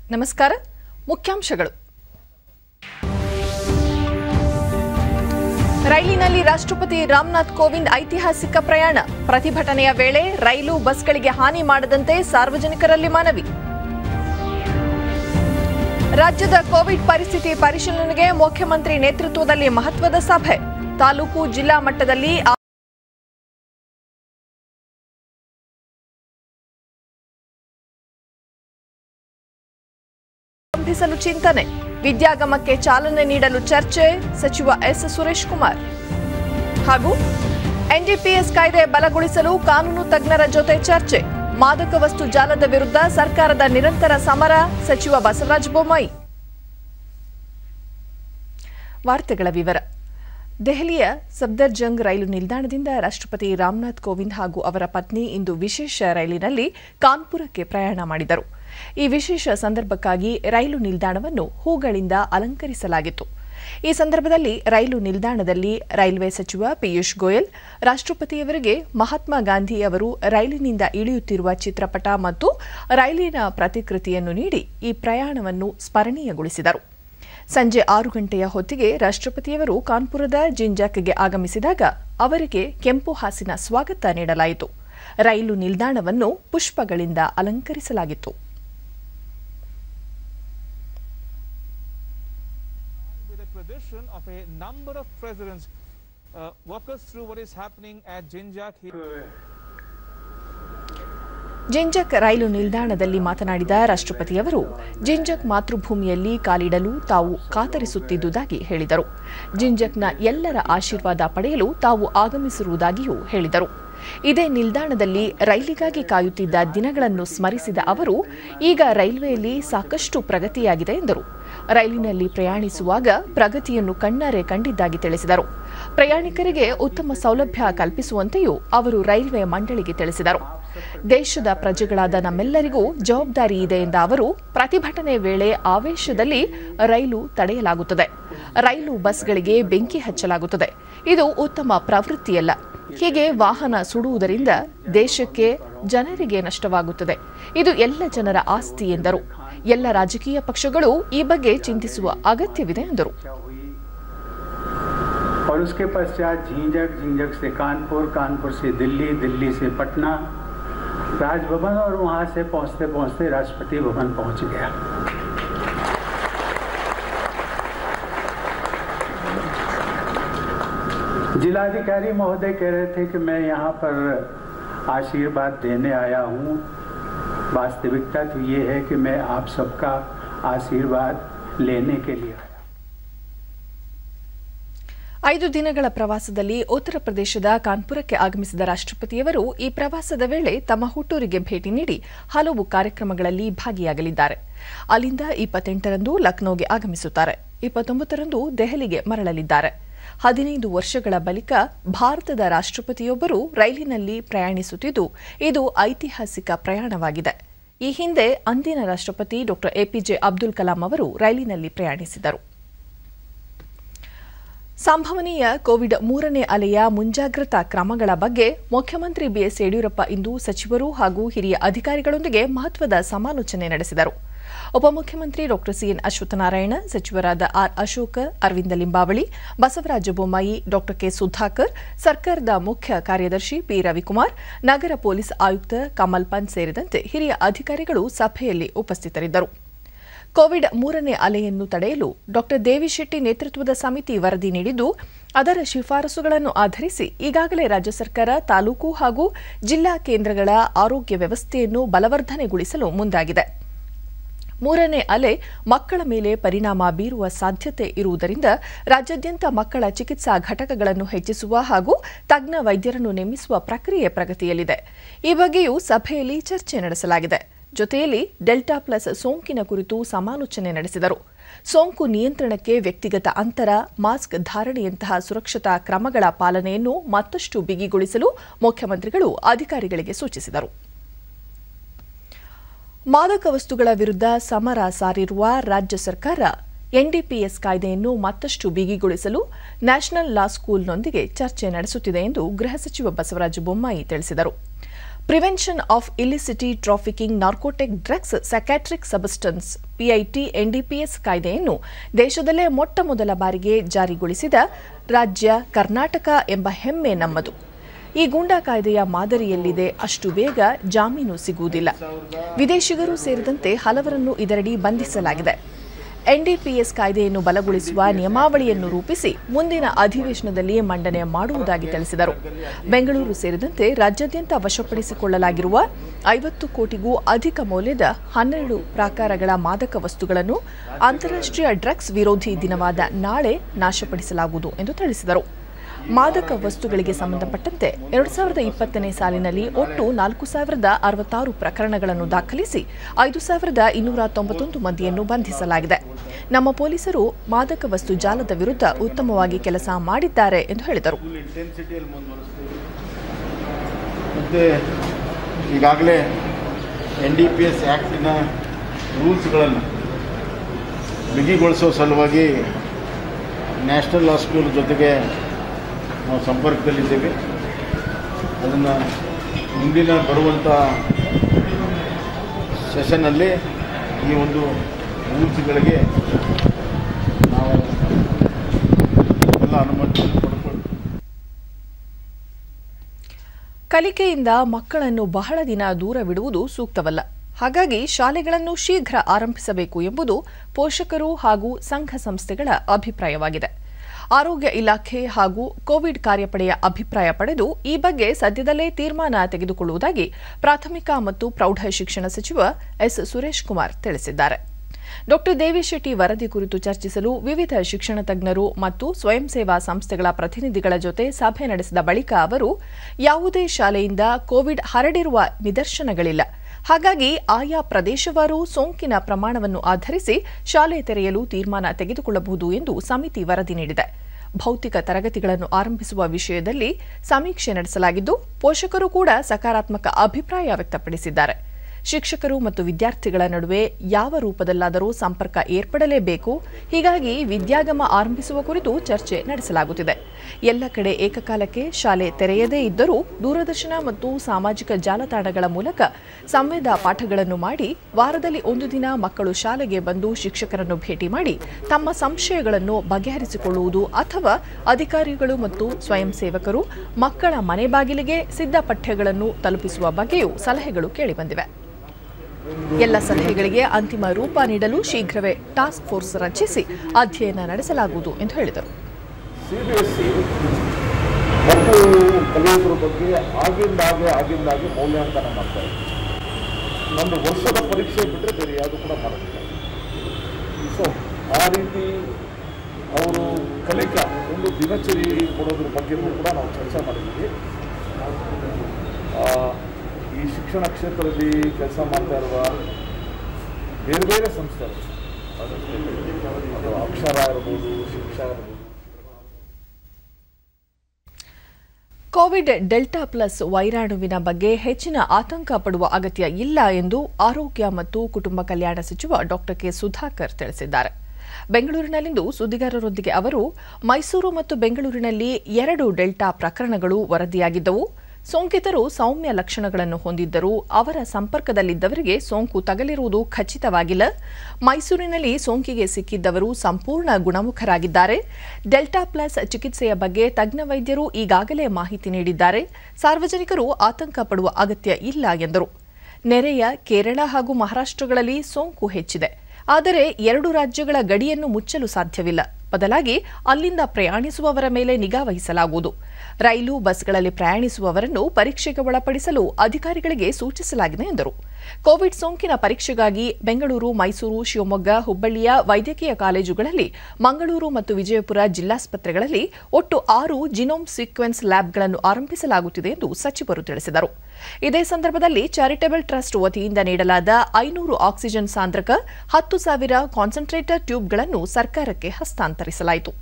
ನಮಸ್ಕಾರ ಮುಖ್ಯಾಂಶಗಳು ರೈಲಿನಲ್ಲಿ ರಾಷ್ಟ್ರಪತಿ ರಾಮನಾಥ್ ಕೋವಿಂದ್ ಐತಿಹಾಸಿಕ ಪ್ರಯಾಣ ಪ್ರತಿಭಟನೆಯ ವೇಳೆ ರೈಲು ಬಸ್ಗಳಿಗೆ ಹಾನಿ ಮಾಡದಂತೆ ಸಾರ್ವಜನಿಕರಲ್ಲಿ ಮನವಿ ರಾಜ್ಯದ ಕೋವಿಡ್ ಪರಿಸ್ಥಿತಿ ಪರಿಶೀಲನೆಗೆ ಮುಖ್ಯಮಂತ್ರಿ ನೇತೃತ್ವದಲ್ಲಿ ಮಹತ್ವದ ಸಭೆ ತಾಲೂಕು ಜಿಲ್ಲಾ ಮಟ್ಟದಲ್ಲಿ ಆ- ಆರಂಭಿಸಲು ಚಿಂತನೆ ವಿದ್ಯಾಗಮಕ್ಕೆ ಚಾಲನೆ ನೀಡಲು ಚರ್ಚೆ ಸಚಿವ ಎಸ್ ಸುರೇಶ್ ಕುಮಾರ್ ಹಾಗೂ ಎನ್ಡಿಪಿಎಸ್ ಕಾಯ್ದೆ ಬಲಗೊಳಿಸಲು ಕಾನೂನು ತಜ್ಞರ ಜೊತೆ ಚರ್ಚೆ ಮಾದಕ ವಸ್ತು ಜಾಲದ ವಿರುದ್ಧ ಸರ್ಕಾರದ ನಿರಂತರ ಸಮರ ಸಚಿವ ಬಸವರಾಜ ಬೊಮ್ಮಾಯಿ ವಾರ್ತೆಗಳ ವಿವರ ದೆಹಲಿಯ ಸಫ್ದರ್ಜಂಗ್ ರೈಲು ನಿಲ್ದಾಣದಿಂದ ರಾಷ್ಟ್ರಪತಿ ರಾಮನಾಥ್ ಕೋವಿಂದ್ ಹಾಗೂ ಅವರ ಪತ್ನಿ ಇಂದು ವಿಶೇಷ ರೈಲಿನಲ್ಲಿ ಕಾನ್ಪುರಕ್ಕೆ ಪ್ರಯಾಣ ಮಾಡಿದರು ಈ ವಿಶೇಷ ಸಂದರ್ಭಕ್ಕಾಗಿ ರೈಲು ನಿಲ್ದಾಣವನ್ನು ಹೂಗಳಿಂದ ಅಲಂಕರಿಸಲಾಗಿತ್ತು ಈ ಸಂದರ್ಭದಲ್ಲಿ ರೈಲು ನಿಲ್ದಾಣದಲ್ಲಿ ರೈಲ್ವೆ ಸಚಿವ ಪಿಯೂಷ್ ಗೋಯಲ್ ರಾಷ್ಟ್ರಪತಿಯವರಿಗೆ ಮಹಾತ್ಮ ಗಾಂಧಿ ಅವರು ರೈಲಿನಿಂದ ಇಳಿಯುತ್ತಿರುವ ಚಿತ್ರಪಟ ಮತ್ತು ರೈಲಿನ ಪ್ರತಿಕೃತಿಯನ್ನು ನೀಡಿ ಈ ಪ್ರಯಾಣವನ್ನು ಸ್ಮರಣೀಯಗೊಳಿಸಿದರು ಸಂಜೆ ಆರು ಗಂಟೆಯ ಹೊತ್ತಿಗೆ ರಾಷ್ಟ್ರಪತಿಯವರು ಕಾನ್ಪುರದ ಜಿಂಜಾಕ್ಗೆ ಆಗಮಿಸಿದಾಗ ಅವರಿಗೆ ಕೆಂಪು ಹಾಸಿನ ಸ್ವಾಗತ ನೀಡಲಾಯಿತು ರೈಲು ನಿಲ್ದಾಣವನ್ನು ಪುಷ್ಪಗಳಿಂದ ಅಲಂಕರಿಸಲಾಗಿತ್ತು with a tradition of a number of presidents uh, walk us through what is happening at Jinjak here. ಜಿಂಜಕ್ ರೈಲು ನಿಲ್ದಾಣದಲ್ಲಿ ಮಾತನಾಡಿದ ರಾಷ್ಟ್ರಪತಿಯವರು ಜಿಂಜಕ್ ಮಾತೃಭೂಮಿಯಲ್ಲಿ ಕಾಲಿಡಲು ತಾವು ಕಾತರಿಸುತ್ತಿದ್ದುದಾಗಿ ಹೇಳಿದರು ಜಿಂಜಕ್ನ ಎಲ್ಲರ ಆಶೀರ್ವಾದ ಪಡೆಯಲು ತಾವು ಆಗಮಿಸಿರುವುದಾಗಿಯೂ ಹೇಳಿದರು ಇದೇ ನಿಲ್ದಾಣದಲ್ಲಿ ರೈಲಿಗಾಗಿ ಕಾಯುತ್ತಿದ್ದ ದಿನಗಳನ್ನು ಸ್ಮರಿಸಿದ ಅವರು ಈಗ ರೈಲ್ವೆಯಲ್ಲಿ ಸಾಕಷ್ಟು ಪ್ರಗತಿಯಾಗಿದೆ ಎಂದರು ರೈಲಿನಲ್ಲಿ ಪ್ರಯಾಣಿಸುವಾಗ ಪ್ರಗತಿಯನ್ನು ಕಣ್ಣಾರೆ ಕಂಡಿದ್ದಾಗಿ ತಿಳಿಸಿದರು ಪ್ರಯಾಣಿಕರಿಗೆ ಉತ್ತಮ ಸೌಲಭ್ಯ ಕಲ್ಪಿಸುವಂತೆಯೂ ಅವರು ರೈಲ್ವೆ ಮಂಡಳಿಗೆ ತಿಳಿಸಿದರು ದೇಶದ ಪ್ರಜೆಗಳಾದ ನಮ್ಮೆಲ್ಲರಿಗೂ ಜವಾಬ್ದಾರಿ ಇದೆ ಎಂದ ಅವರು ಪ್ರತಿಭಟನೆ ವೇಳೆ ಆವೇಶದಲ್ಲಿ ರೈಲು ತಡೆಯಲಾಗುತ್ತದೆ ರೈಲು ಬಸ್ಗಳಿಗೆ ಬೆಂಕಿ ಹಚ್ಚಲಾಗುತ್ತದೆ ಇದು ಉತ್ತಮ ಪ್ರವೃತ್ತಿಯಲ್ಲ ಹೀಗೆ ವಾಹನ ಸುಡುವುದರಿಂದ ದೇಶಕ್ಕೆ ಜನರಿಗೆ ನಷ್ಟವಾಗುತ್ತದೆ ಇದು ಎಲ್ಲ ಜನರ ಆಸ್ತಿ ಎಂದರು ಎಲ್ಲ ರಾಜಕೀಯ ಪಕ್ಷಗಳು ಈ ಬಗ್ಗೆ ಚಿಂತಿಸುವ ಅಗತ್ಯವಿದೆ ಎಂದರು और उसके पश्चात झींझक झींझक से कानपुर कानपुर से दिल्ली दिल्ली से पटना राजभवन और वहां से पहुंचते पहुंचते राष्ट्रपति भवन पहुंच गया जिलाधिकारी महोदय कह रहे थे कि मैं यहाँ पर आशीर्वाद देने आया हूँ वास्तविकता तो ये है कि मैं आप सबका आशीर्वाद लेने के लिए आया ಐದು ದಿನಗಳ ಪ್ರವಾಸದಲ್ಲಿ ಉತ್ತರ ಪ್ರದೇಶದ ಕಾನ್ಪುರಕ್ಕೆ ಆಗಮಿಸಿದ ರಾಷ್ಟ್ರಪತಿಯವರು ಈ ಪ್ರವಾಸದ ವೇಳೆ ತಮ್ಮ ಹುಟ್ಟೂರಿಗೆ ಭೇಟಿ ನೀಡಿ ಹಲವು ಕಾರ್ಯಕ್ರಮಗಳಲ್ಲಿ ಭಾಗಿಯಾಗಲಿದ್ದಾರೆ ಅಲ್ಲಿಂದ ಇಪ್ಪತ್ತೆಂಟರಂದು ಲಕ್ನೋಗೆ ಆಗಮಿಸುತ್ತಾರೆ ಇಪ್ಪತ್ತೊಂಬತ್ತರಂದು ದೆಹಲಿಗೆ ಮರಳಲಿದ್ದಾರೆ ಹದಿನೈದು ವರ್ಷಗಳ ಬಳಿಕ ಭಾರತದ ರಾಷ್ಟ್ರಪತಿಯೊಬ್ಬರು ರೈಲಿನಲ್ಲಿ ಪ್ರಯಾಣಿಸುತ್ತಿದ್ದು ಇದು ಐತಿಹಾಸಿಕ ಪ್ರಯಾಣವಾಗಿದೆ ಈ ಹಿಂದೆ ಅಂದಿನ ರಾಷ್ಟ್ರಪತಿ ಡಾ ಎಪಿಜೆ ಅಬ್ದುಲ್ ಕಲಾಂ ಅವರು ರೈಲಿನಲ್ಲಿ ಪ್ರಯಾಣಿಸಿದರು ಸಂಭವನೀಯ ಕೋವಿಡ್ ಮೂರನೇ ಅಲೆಯ ಮುಂಜಾಗ್ರತಾ ಕ್ರಮಗಳ ಬಗ್ಗೆ ಮುಖ್ಯಮಂತ್ರಿ ಬಿಎಸ್ ಯಡಿಯೂರಪ್ಪ ಇಂದು ಸಚಿವರು ಹಾಗೂ ಹಿರಿಯ ಅಧಿಕಾರಿಗಳೊಂದಿಗೆ ಮಹತ್ವದ ಸಮಾಲೋಚನೆ ನಡೆಸಿದರು ಉಪಮುಖ್ಯಮಂತ್ರಿ ಡಾ ಸಿಎನ್ ಅಶ್ವತ್ಥನಾರಾಯಣ ಸಚಿವರಾದ R Ashok Aravind Limbavali Basavaraj Bommai Dr K Sudhakar ಸರ್ಕಾರದ ಮುಖ್ಯ ಕಾರ್ಯದರ್ಶಿ ಪಿ ರವಿಕುಮಾರ್ ನಗರ ಪೊಲೀಸ್ ಆಯುಕ್ತ ಕಮಲ್ ಪಂತ್ ಸೇರಿದಂತೆ ಹಿರಿಯ ಅಧಿಕಾರಿಗಳು ಸಭೆಯಲ್ಲಿ ಉಪಸ್ಥಿತರಿದ್ದರು ಕೋವಿಡ್ ಮೂರನೇ ಅಲೆಯನ್ನು ತಡೆಯಲು ಡಾ ದೇವಿಶೆಟ್ಟಿ ನೇತೃತ್ವದ ಸಮಿತಿ ವರದಿ ನೀಡಿದ್ದು ಅದರ ಶಿಫಾರಸುಗಳನ್ನು ಆಧರಿಸಿ ಈಗಾಗಲೇ ರಾಜ್ಯ ಸರ್ಕಾರ ತಾಲೂಕು ಹಾಗೂ ಜಿಲ್ಲಾ ಕೇಂದ್ರಗಳ ಆರೋಗ್ಯ ವ್ಯವಸ್ಥೆಯನ್ನು ಬಲವರ್ಧನೆಗೊಳಿಸಲು ಮುಂದಾಗಿದೆ ಮೂರನೇ ಅಲೆ ಮಕ್ಕಳ ಮೇಲೆ ಪರಿಣಾಮ ಬೀರುವ ಸಾಧ್ಯತೆ ಇರುವುದರಿಂದ ರಾಜ್ಯಾದ್ಯಂತ ಮಕ್ಕಳ ಚಿಕಿತ್ಸಾ ಘಟಕಗಳನ್ನು ಹೆಚ್ಚಿಸುವ ಹಾಗೂ ತಜ್ಞ ವೈದ್ಯರನ್ನು ನೇಮಿಸುವ ಪ್ರಕ್ರಿಯೆ ಪ್ರಗತಿಯಲ್ಲಿದೆ ಈ ಬಗ್ಗೆಯೂ ಸಭೆಯಲ್ಲಿ ಚರ್ಚೆ ನಡೆಸಲಾಗಿದೆ ಜೊತೆಯಲ್ಲಿ ಡೆಲ್ಟಾ ಪ್ಲಸ್ ಸೋಂಕಿನ ಕುರಿತು ಸಮಾಲೋಚನೆ ನಡೆಸಿದರು ಸೋಂಕು ನಿಯಂತ್ರಣಕ್ಕೆ ವ್ಯಕ್ತಿಗತ ಅಂತರ ಮಾಸ್ಕ್ ಧಾರಣೆಯಂತಹ ಸುರಕ್ಷತಾ ಕ್ರಮಗಳ ಪಾಲನೆಯನ್ನು ಮತ್ತಷ್ಟು ಬಿಗಿಗೊಳಿಸಲು ಮುಖ್ಯಮಂತ್ರಿಗಳು ಅಧಿಕಾರಿಗಳಿಗೆ ಸೂಚಿಸಿದರು ಮಾದಕ ವಸ್ತುಗಳ ವಿರುದ್ಧ ಸಮರ ಸಾರಿರುವ ರಾಜ್ಯ ಸರ್ಕಾರ ಎನ್ಡಿಪಿಎಸ್ ಕಾಯ್ದೆಯನ್ನು ಮತ್ತಷ್ಟು ಬಿಗಿಗೊಳಿಸಲು ನ್ಯಾಷನಲ್ ಲಾ ಸ್ಕೂಲ್ನೊಂದಿಗೆ ಚರ್ಚೆ ನಡೆಸುತ್ತಿದೆ ಎಂದು ಗೃಹ ಸಚಿವ ಬಸವರಾಜ ಬೊಮ್ಮಾಯಿ ತಿಳಿಸಿದರು prevention of illicit trafficking narcotic drugs psychotropic substances PIT NDPS ಕಾಯ್ದೆಯನ್ನು ದೇಶದಲ್ಲೇ ಮೊಟ್ಟ ಮೊದಲ ಬಾರಿಗೆ ಜಾರಿಗೊಳಿಸಿದ ರಾಜ್ಯ ಕರ್ನಾಟಕ ಎಂಬ ಹೆಮ್ಮೆ ನಮ್ಮದು ಈ ಗೂಂಡಾ ಕಾಯ್ದೆಯ ಮಾದರಿಯಲ್ಲಿದೆ ಅಷ್ಟು ಬೇಗ ಜಾಮೀನು ಸಿಗುವುದಿಲ್ಲ ವಿದೇಶಿಗರು ಸೇರಿದಂತೆ ಹಲವರನ್ನು ಇದರಡಿ ಬಂಧಿಸಲಾಗಿದೆ ಎನ್ಡಿಪಿಎಸ್ ಕಾಯ್ದೆಯನ್ನು ಬಲಗೊಳಿಸುವ ನಿಯಮಾವಳಿಯನ್ನು ರೂಪಿಸಿ ಮುಂದಿನ ಅಧಿವೇಶನದಲ್ಲಿ ಮಂಡನೆ ಮಾಡುವುದಾಗಿ ತಿಳಿಸಿದರು ಬೆಂಗಳೂರು ಸೇರಿದಂತೆ ರಾಜ್ಯಾದ್ಯಂತ ವಶಪಡಿಸಿಕೊಳ್ಳಲಾಗಿರುವ ಐವತ್ತು ಕೋಟಿಗೂ ಅಧಿಕ ಮೌಲ್ಯದ ಹನ್ನೆರಡು ಪ್ರಾಕಾರಗಳ ಮಾದಕ ವಸ್ತುಗಳನ್ನು ಅಂತಾರಾಷ್ಟ್ರೀಯ ಡ್ರಗ್ಸ್ ವಿರೋಧಿ ದಿನವಾದ ನಾಳೆ ನಾಶಪಡಿಸಲಾಗುವುದು ಎಂದು ತಿಳಿಸಿದರು ಮಾದಕ ವಸ್ತುಗಳಿಗೆ ಸಂಬಂಧಪಟ್ಟಂತೆ ಎರಡು ಸಾವಿರದ ಇಪ್ಪತ್ತನೇ ಸಾಲಿನಲ್ಲಿ ಒಟ್ಟು ನಾಲ್ಕು ಸಾವಿರದ ಅರವತ್ತಾರು ಪ್ರಕರಣಗಳನ್ನು ದಾಖಲಿಸಿ ಐದು ಸಾವಿರದ ಇನ್ನೂರ ತೊಂಬತ್ತೊಂದು ಮಂದಿಯನ್ನು ಬಂಧಿಸಲಾಗಿದೆ ನಮ್ಮ ಪೊಲೀಸರು ಮಾದಕ ವಸ್ತು ಜಾಲದ ವಿರುದ್ಧ ಉತ್ತಮವಾಗಿ ಕೆಲಸ ಮಾಡಿದ್ದಾರೆ ಎಂದು ಹೇಳಿದರು ಫುಲ್ ಇಂಟೆನ್ಸಿಟಿಯಲ್ಲಿ ಮುಂದುವರಿಸ್ತೀವಿ ಮತ್ತು ಈಗಾಗಲೇ ಎನ್ ಡಿ ಪಿ ಎಸ್ ಆ್ಯಕ್ಟಿನ ರೂಲ್ಸ್ಗಳನ್ನು ಬಿಗಿಗೊಳಿಸೋ ಸಲುವಾಗಿ ನ್ಯಾಷನಲ್ ಲಾ ಸ್ಕೂಲ್ ಜೊತೆಗೆ ನಾವು ಸಂಪರ್ಕದಲ್ಲಿದ್ದೇವೆ ಅದನ್ನು ಮುಂದಿನ ಬರುವಂಥ ಸೆಷನ್ನಲ್ಲಿ ಈ ಒಂದು ರೂಲ್ಸ್ಗಳಿಗೆ ನಾವು ಎಲ್ಲ ಅನುಮತಿಯನ್ನು ಪಡ್ಕೊಳ್ತೀವಿ ಕಲಿಕೆಯಿಂದ ಮಕ್ಕಳನ್ನು ಬಹಳ ದಿನ ದೂರವಿಡುವುದು ಸೂಕ್ತವಲ್ಲ ಹಾಗಾಗಿ ಶಾಲೆಗಳನ್ನು ಶೀಘ್ರ ಆರಂಭಿಸಬೇಕು ಎಂಬುದು ಪೋಷಕರು ಹಾಗೂ ಸಂಘ ಸಂಸ್ಥೆಗಳ ಅಭಿಪ್ರಾಯವಾಗಿದೆ ಆರೋಗ್ಯ ಇಲಾಖೆ ಹಾಗೂ ಕೋವಿಡ್ ಕಾರ್ಯಪಡೆಯ ಅಭಿಪ್ರಾಯ ಪಡೆದು ಈ ಬಗ್ಗೆ ಸದ್ಯದಲ್ಲೇ ತೀರ್ಮಾನ ತೆಗೆದುಕೊಳ್ಳುವುದಾಗಿ ಪ್ರಾಥಮಿಕ ಮತ್ತು ಪ್ರೌಢ ಶಿಕ್ಷಣ ಸಚಿವ ಎಸ್ ಸುರೇಶ್ ಕುಮಾರ್ ತಿಳಿಸಿದ್ದಾರೆ ಡಾಕ್ಟರ್ ದೇವಿಶೆಟ್ಟಿ ವರದಿ ಕುರಿತು ಚರ್ಚಿಸಲು ವಿವಿಧ ಶಿಕ್ಷಣ ತಜ್ಞರು ಮತ್ತು ಸ್ವಯಂ ಸೇವಾ ಸಂಸ್ಥೆಗಳ ಪ್ರತಿನಿಧಿಗಳ ಜೊತೆ ಸಭೆ ನಡೆಸಿದ ಬಳಿಕ ಅವರು ಯಾವುದೇ ಶಾಲೆಯಿಂದ ಕೋವಿಡ್ ಹರಡಿರುವ ನಿದರ್ಶನಗಳಿಲ್ಲ ಹಾಗಾಗಿ ಆಯಾ ಪ್ರದೇಶವಾರು ಸೋಂಕಿನ ಪ್ರಮಾಣವನ್ನು ಆಧರಿಸಿ ಶಾಲೆ ತೆರೆಯಲು ತೀರ್ಮಾನ ತೆಗೆದುಕೊಳ್ಳಬಹುದು ಎಂದು ಸಮಿತಿ ವರದಿ ನೀಡಿದೆ ಭೌತಿಕ ತರಗತಿಗಳನ್ನು ಆರಂಭಿಸುವ ವಿಷಯದಲ್ಲಿ ಸಮೀಕ್ಷೆ ನಡೆಸಲಾಗಿದ್ದು ಪೋಷಕರು ಕೂಡ ಸಕಾರಾತ್ಮಕ ಅಭಿಪ್ರಾಯ ವ್ಯಕ್ತಪಡಿಸಿದ್ದಾರೆ ಶಿಕ್ಷಕರು ಮತ್ತು ವಿದ್ಯಾರ್ಥಿಗಳ ನಡುವೆ ಯಾವ ರೂಪದಲ್ಲಾದರೂ ಸಂಪರ್ಕ ಏರ್ಪಡಲೇಬೇಕು ಹೀಗಾಗಿ ವಿದ್ಯಾಗಮ ಆರಂಭಿಸುವ ಕುರಿತು ಚರ್ಚೆ ನಡೆಸಲಾಗುತ್ತಿದೆ ಎಲ್ಲ ಕಡೆ ಏಕಕಾಲಕ್ಕೆ ಶಾಲೆ ತೆರೆಯದೇ ಇದ್ದರೂ ದೂರದರ್ಶನ ಮತ್ತು ಸಾಮಾಜಿಕ ಜಾಲತಾಣಗಳ ಮೂಲಕ ಸಂವೇದ ಪಾಠಗಳನ್ನು ಮಾಡಿ ವಾರದಲ್ಲಿ ಒಂದು ದಿನ ಮಕ್ಕಳು ಶಾಲೆಗೆ ಬಂದು ಶಿಕ್ಷಕರನ್ನು ಭೇಟಿ ಮಾಡಿ ತಮ್ಮ ಸಂಶಯಗಳನ್ನು ಬಗೆಹರಿಸಿಕೊಳ್ಳುವುದು ಅಥವಾ ಅಧಿಕಾರಿಗಳು ಮತ್ತು ಸ್ವಯಂ ಸೇವಕರು ಮಕ್ಕಳ ಮನೆ ಬಾಗಿಲಿಗೆ ಸಿದ್ಧ ಪಠ್ಯಗಳನ್ನು ತಲುಪಿಸುವ ಬಗ್ಗೆಯೂ ಸಲಹೆಗಳು ಕೇಳಿಬಂದಿವೆ ಎಲ್ಲ ಸಲಹೆಗಳಿಗೆ ಅಂತಿಮ ರೂಪ ನೀಡಲು ಶೀಘ್ರವೇ ಟಾಸ್ಕ್ ಫೋರ್ಸ್ ರಚಿಸಿ ಅಧ್ಯಯನ ನಡೆಸಲಾಗುವುದು ಎಂದು ಹೇಳಿದರು ಸಿ ಬಿ ಎಸ್ ಸಿ ಮಕ್ಕಳು ಕಲಿಯೋದ್ರ ಬಗ್ಗೆ ಆಗಿಂದಾಗೆ ಆಗಿಂದಾಗೆ ಮೌಲ್ಯಾಂಕನ ಮಾಡ್ತಾರೆ ನಮ್ಮದು ವರ್ಷದ ಪರೀಕ್ಷೆ ಬಿಟ್ಟರೆ ಬೇರೆ ಯಾವುದು ಕೂಡ ಮಾಡೋದಿಲ್ಲ ಸೊ ಆ ರೀತಿ ಅವರು ಕಲಿಕಾ ಒಂದು ದಿನಚರಿ ಕೊಡೋದ್ರ ಬಗ್ಗೆನೂ ಕೂಡ ನಾವು ಚರ್ಚೆ ಮಾಡಿದ್ದೀವಿ ಆ, ಈ ಶಿಕ್ಷಣ ಕ್ಷೇತ್ರದಲ್ಲಿ ಕೆಲಸ ಮಾಡ್ತಾ ಇರುವ ಬೇರೆ ಬೇರೆ ಸಂಸ್ಥೆಗಳು ಅದು ಅಕ್ಷರ ಇರ್ಬೋದು ಶಿಕ್ಷಾ ಇರ್ಬೋದು ಕೋವಿಡ್ ಡೆಲ್ಟಾ ಪ್ಲಸ್ ವೈರಾಣುವಿನ ಬಗ್ಗೆ ಹೆಚ್ಚಿನ ಆತಂಕ ಪಡುವ ಅಗತ್ಯ ಇಲ್ಲ ಎಂದು ಆರೋಗ್ಯ ಮತ್ತು ಕುಟುಂಬ ಕಲ್ಯಾಣ ಸಚಿವ ಡಾ ಕೆ ಸುಧಾಕರ್ ತಿಳಿಸಿದ್ದಾರೆ ಬೆಂಗಳೂರಿನಲ್ಲಿಂದು ಸುದ್ದಿಗಾರರೊಂದಿಗೆ ಅವರು ಮೈಸೂರು ಮತ್ತು ಬೆಂಗಳೂರಿನಲ್ಲಿ ಎರಡು ಡೆಲ್ಟಾ ಪ್ರಕರಣಗಳು ವರದಿಯಾಗಿದ್ದವು ಸೋಂಕಿತರು ಸೌಮ್ಯ ಲಕ್ಷಣಗಳನ್ನು ಹೊಂದಿದ್ದರೂ ಅವರ ಸಂಪರ್ಕದಲ್ಲಿದ್ದವರಿಗೆ ಸೋಂಕು ತಗಲಿರುವುದು ಖಚಿತವಾಗಿಲ್ಲ ಮೈಸೂರಿನಲ್ಲಿ ಸೋಂಕಿಗೆ ಸಿಕ್ಕಿದ್ದವರು ಸಂಪೂರ್ಣ ಗುಣಮುಖರಾಗಿದ್ದಾರೆ ಡೆಲ್ಟಾ ಪ್ಲಸ್ ಚಿಕಿತ್ಸೆಯ ಬಗ್ಗೆ ತಜ್ಞ ವೈದ್ಯರು ಈಗಾಗಲೇ ಮಾಹಿತಿ ನೀಡಿದ್ದಾರೆ ಸಾರ್ವಜನಿಕರು ಆತಂಕ ಪಡುವ ಅಗತ್ಯ ಇಲ್ಲ ಎಂದರು ನೆರೆಯ ಕೇರಳ ಹಾಗೂ ಮಹಾರಾಷ್ಟ್ರಗಳಲ್ಲಿ ಸೋಂಕು ಹೆಚ್ಚಿದೆ ಆದರೆ ಎರಡು ರಾಜ್ಯಗಳ ಗಡಿಯನ್ನು ಮುಚ್ಚಲು ಸಾಧ್ಯವಿಲ್ಲ ಬದಲಾಗಿ ಅಲ್ಲಿಂದ ಪ್ರಯಾಣಿಸುವವರ ಮೇಲೆ ನಿಗಾ ವಹಿಸಲಾಗುವುದು ರೈಲು ಬಸ್ಗಳಲ್ಲಿ ಪ್ರಯಾಣಿಸುವವರನ್ನು ಪರೀಕ್ಷೆಗೆ ಒಳಪಡಿಸಲು ಅಧಿಕಾರಿಗಳಿಗೆ ಸೂಚಿಸಲಾಗಿದೆ ಎಂದರು ಕೋವಿಡ್ ಸೋಂಕಿನ ಪರೀಕ್ಷೆಗಾಗಿ ಬೆಂಗಳೂರು ಮೈಸೂರು ಶಿವಮೊಗ್ಗ ಹುಬ್ಬಳ್ಳಿಯ ವೈದ್ಯಕೀಯ ಕಾಲೇಜುಗಳಲ್ಲಿ ಮಂಗಳೂರು ಮತ್ತು ವಿಜಯಪುರ ಜಿಲ್ಲಾಸ್ಪತ್ರೆಗಳಲ್ಲಿ ಒಟ್ಟು ಆರು ಜಿನೋಮ್ ಸೀಕ್ವೆನ್ಸ್ ಲ್ಯಾಬ್ಗಳನ್ನು ಆರಂಭಿಸಲಾಗುತ್ತಿದೆ ಎಂದು ಸಚಿವರು ತಿಳಿಸಿದರು ಇದೇ ಸಂದರ್ಭದಲ್ಲಿ ಚಾರಿಟಬಲ್ ಟ್ರಸ್ಟ್ ವತಿಯಿಂದ ನೀಡಲಾದ ಐನೂರು ಆಕ್ಸಿಜನ್ ಸಾಂದ್ರಕ ಹತ್ತು ಸಾವಿರ ಕಾನ್ಸಂಟ್ರೇಟರ್ ಟ್ಯೂಬ್ಗಳನ್ನು ಸರ್ಕಾರಕ್ಕೆ ಹಸ್ತಾಂತರಿಸಲಾಯಿತು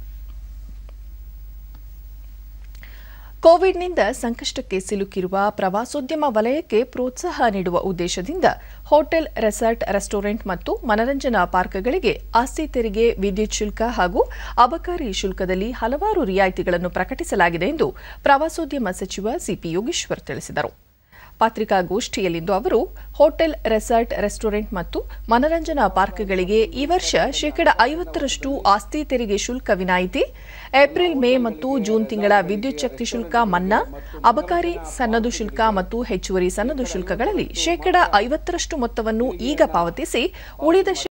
ಕೋವಿಡ್ನಿಂದ ಸಂಕಷ್ಟಕ್ಕೆ ಸಿಲುಕಿರುವ ಪ್ರವಾಸೋದ್ಯಮ ವಲಯಕ್ಕೆ ಪ್ರೋತ್ಸಾಹ ನೀಡುವ ಉದ್ದೇಶದಿಂದ ಹೋಟೆಲ್ ರೆಸಾರ್ಟ್ ರೆಸ್ಟೋರೆಂಟ್ ಮತ್ತು ಮನರಂಜನಾ ಪಾರ್ಕ್ಗಳಿಗೆ ಆಸ್ತಿ ತೆರಿಗೆ ವಿದ್ಯುತ್ ಶುಲ್ಕ ಹಾಗೂ ಅಬಕಾರಿ ಶುಲ್ಕದಲ್ಲಿ ಹಲವಾರು ರಿಯಾಯಿತಿಗಳನ್ನು ಪ್ರಕಟಿಸಲಾಗಿದೆ ಎಂದು ಪ್ರವಾಸೋದ್ಯಮ ಸಚಿವ ಸಿಪಿ ಯೋಗೇಶ್ವರ್ ತಿಳಿಸಿದರು ಪತ್ರಿಕಾಗೋಷ್ಠಿಯಲ್ಲಿಂದು ಅವರು ಹೋಟೆಲ್ ರೆಸಾರ್ಟ್ ರೆಸ್ಟೋರೆಂಟ್ ಮತ್ತು ಮನರಂಜನಾ ಪಾರ್ಕ್ಗಳಿಗೆ ಈ ವರ್ಷ ಶೇಕಡ ಐವತ್ತರಷ್ಟು ಆಸ್ತಿ ತೆರಿಗೆ ಶುಲ್ಕ ವಿನಾಯಿತಿ ಏಪ್ರಿಲ್ ಮೇ ಮತ್ತು ಜೂನ್ ತಿಂಗಳ ವಿದ್ಯುತ್ ಶಕ್ತಿ ಶುಲ್ಕ ಮನ್ನಾ ಅಬಕಾರಿ ಸನ್ನದು ಶುಲ್ಕ ಮತ್ತು ಹೆಚ್ಚುವರಿ ಸನ್ನದು ಶುಲ್ಕಗಳಲ್ಲಿ ಶೇಕಡ ಐವತ್ತರಷ್ಟು ಮೊತ್ತವನ್ನು ಈಗ ಪಾವತಿಸಿ ಉಳಿದ ಶೇ-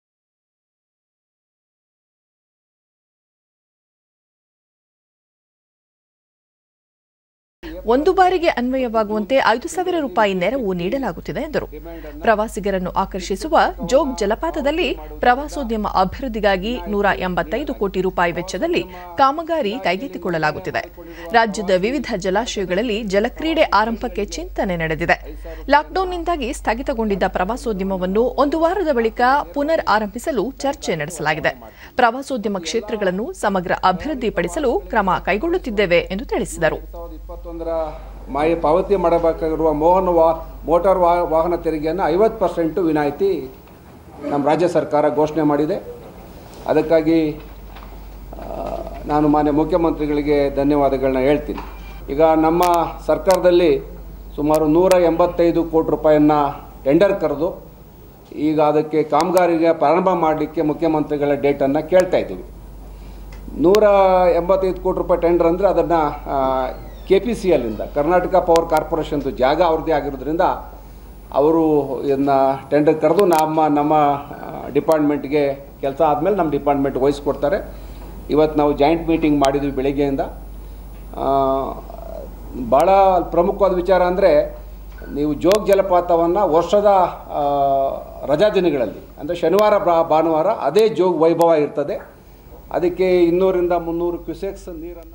ಒಂದು ಬಾರಿಗೆ ಅನ್ವಯವಾಗುವಂತೆ ಐದು ಸಾವಿರ ರೂಪಾಯಿ ನೆರವು ನೀಡಲಾಗುತ್ತಿದೆ ಎಂದರು ಪ್ರವಾಸಿಗರನ್ನು ಆಕರ್ಷಿಸುವ ಜೋಗ್ ಜಲಪಾತದಲ್ಲಿ ಪ್ರವಾಸೋದ್ಯಮ ಅಭಿವೃದ್ಧಿಗಾಗಿ ನೂರ ಎಂಬತ್ತೈದು ಕೋಟಿ ರೂಪಾಯಿ ವೆಚ್ಚದಲ್ಲಿ ಕಾಮಗಾರಿ ಕೈಗೆತ್ತಿಕೊಳ್ಳಲಾಗುತ್ತಿದೆ ರಾಜ್ಯದ ವಿವಿಧ ಜಲಾಶಯಗಳಲ್ಲಿ ಜಲಕ್ರೀಡೆ ಆರಂಭಕ್ಕೆ ಚಿಂತನೆ ನಡೆದಿದೆ ಲಾಕ್ಡೌನ್ನಿಂದಾಗಿ ಸ್ಥಗಿತಗೊಂಡಿದ್ದ ಪ್ರವಾಸೋದ್ಯಮವನ್ನು ಒಂದು ವಾರದ ಬಳಿಕ ಪುನರ್ ಆರಂಭಿಸಲು ಚರ್ಚೆ ನಡೆಸಲಾಗಿದೆ ಪ್ರವಾಸೋದ್ಯಮ ಕ್ಷೇತ್ರಗಳನ್ನು ಸಮಗ್ರ ಅಭಿವೃದ್ಧಿಪಡಿಸಲು ಕ್ರಮ ಕೈಗೊಳ್ಳುತ್ತಿದ್ದೇವೆ ಎಂದು ತಿಳಿಸಿದರು ಸಾವಿರದ ಇಪ್ಪತ್ತೊಂದರ ಮಾಯ ಪಾವತಿ ಮಾಡಬೇಕಾಗಿರುವ ಮೋಹನ ವಾ ಮೋಟಾರ್ ವಾ ವಾಹನ ತೆರಿಗೆಯನ್ನು ಐವತ್ತು ಪರ್ಸೆಂಟು ವಿನಾಯಿತಿ ನಮ್ಮ ರಾಜ್ಯ ಸರ್ಕಾರ ಘೋಷಣೆ ಮಾಡಿದೆ ಅದಕ್ಕಾಗಿ ಆ, ನಾನು ಮಾನ್ಯ ಮುಖ್ಯಮಂತ್ರಿಗಳಿಗೆ ಧನ್ಯವಾದಗಳನ್ನ ಹೇಳ್ತೀನಿ ಈಗ ನಮ್ಮ ಸರ್ಕಾರದಲ್ಲಿ ಸುಮಾರು ನೂರ ಎಂಬತ್ತೈದು ಕೋಟಿ ರೂಪಾಯಿಯನ್ನು ಟೆಂಡರ್ ಕರೆದು ಈಗ ಅದಕ್ಕೆ ಕಾಮಗಾರಿಗೆ ಪ್ರಾರಂಭ ಮಾಡಲಿಕ್ಕೆ ಮುಖ್ಯಮಂತ್ರಿಗಳ ಡೇಟನ್ನು ಕೇಳ್ತಾ ಇದ್ದೀವಿ ನೂರ ಎಂಬತ್ತೈದು ಕೋಟಿ ರೂಪಾಯಿ ಟೆಂಡರ್ ಅಂದರೆ ಅದನ್ನು ಕೆ ಪಿ ಸಿ ಎಲ್ಲಿಂದ ಕರ್ನಾಟಕ ಪವರ್ ಕಾರ್ಪೊರೇಷನ್ದು ಜಾಗ ಅವ್ರದ್ದೇ ಆಗಿರೋದ್ರಿಂದ ಅವರು ಇದನ್ನ ಟೆಂಡರ್ ಕರೆದು ನಮ್ಮ ನಮ್ಮ ಡಿಪಾರ್ಟ್ಮೆಂಟ್ಗೆ ಕೆಲಸ ಆದಮೇಲೆ ನಮ್ಮ ಡಿಪಾರ್ಟ್ಮೆಂಟ್ ವಹಿಸ್ಕೊಡ್ತಾರೆ ಇವತ್ತು ನಾವು ಜಾಯಿಂಟ್ ಮೀಟಿಂಗ್ ಮಾಡಿದ್ವಿ ಬೆಳಿಗ್ಗೆಯಿಂದ ಆ, ಭಾಳ ಪ್ರಮುಖವಾದ ವಿಚಾರ ಅಂದರೆ ನೀವು ಜೋಗ್ ಜಲಪಾತವನ್ನು ವರ್ಷದ ಆ, ರಜಾ ದಿನಗಳಲ್ಲಿ ಅಂದರೆ ಶನಿವಾರ ಬಾ- ಭಾನುವಾರ ಅದೇ ಜೋಗ್ ವೈಭವ ಇರ್ತದೆ ಅದಕ್ಕೆ ಇನ್ನೂರಿಂದ ಮುನ್ನೂರು ಕ್ಯೂಸೆಕ್ಸ್ ನೀರನ್ನು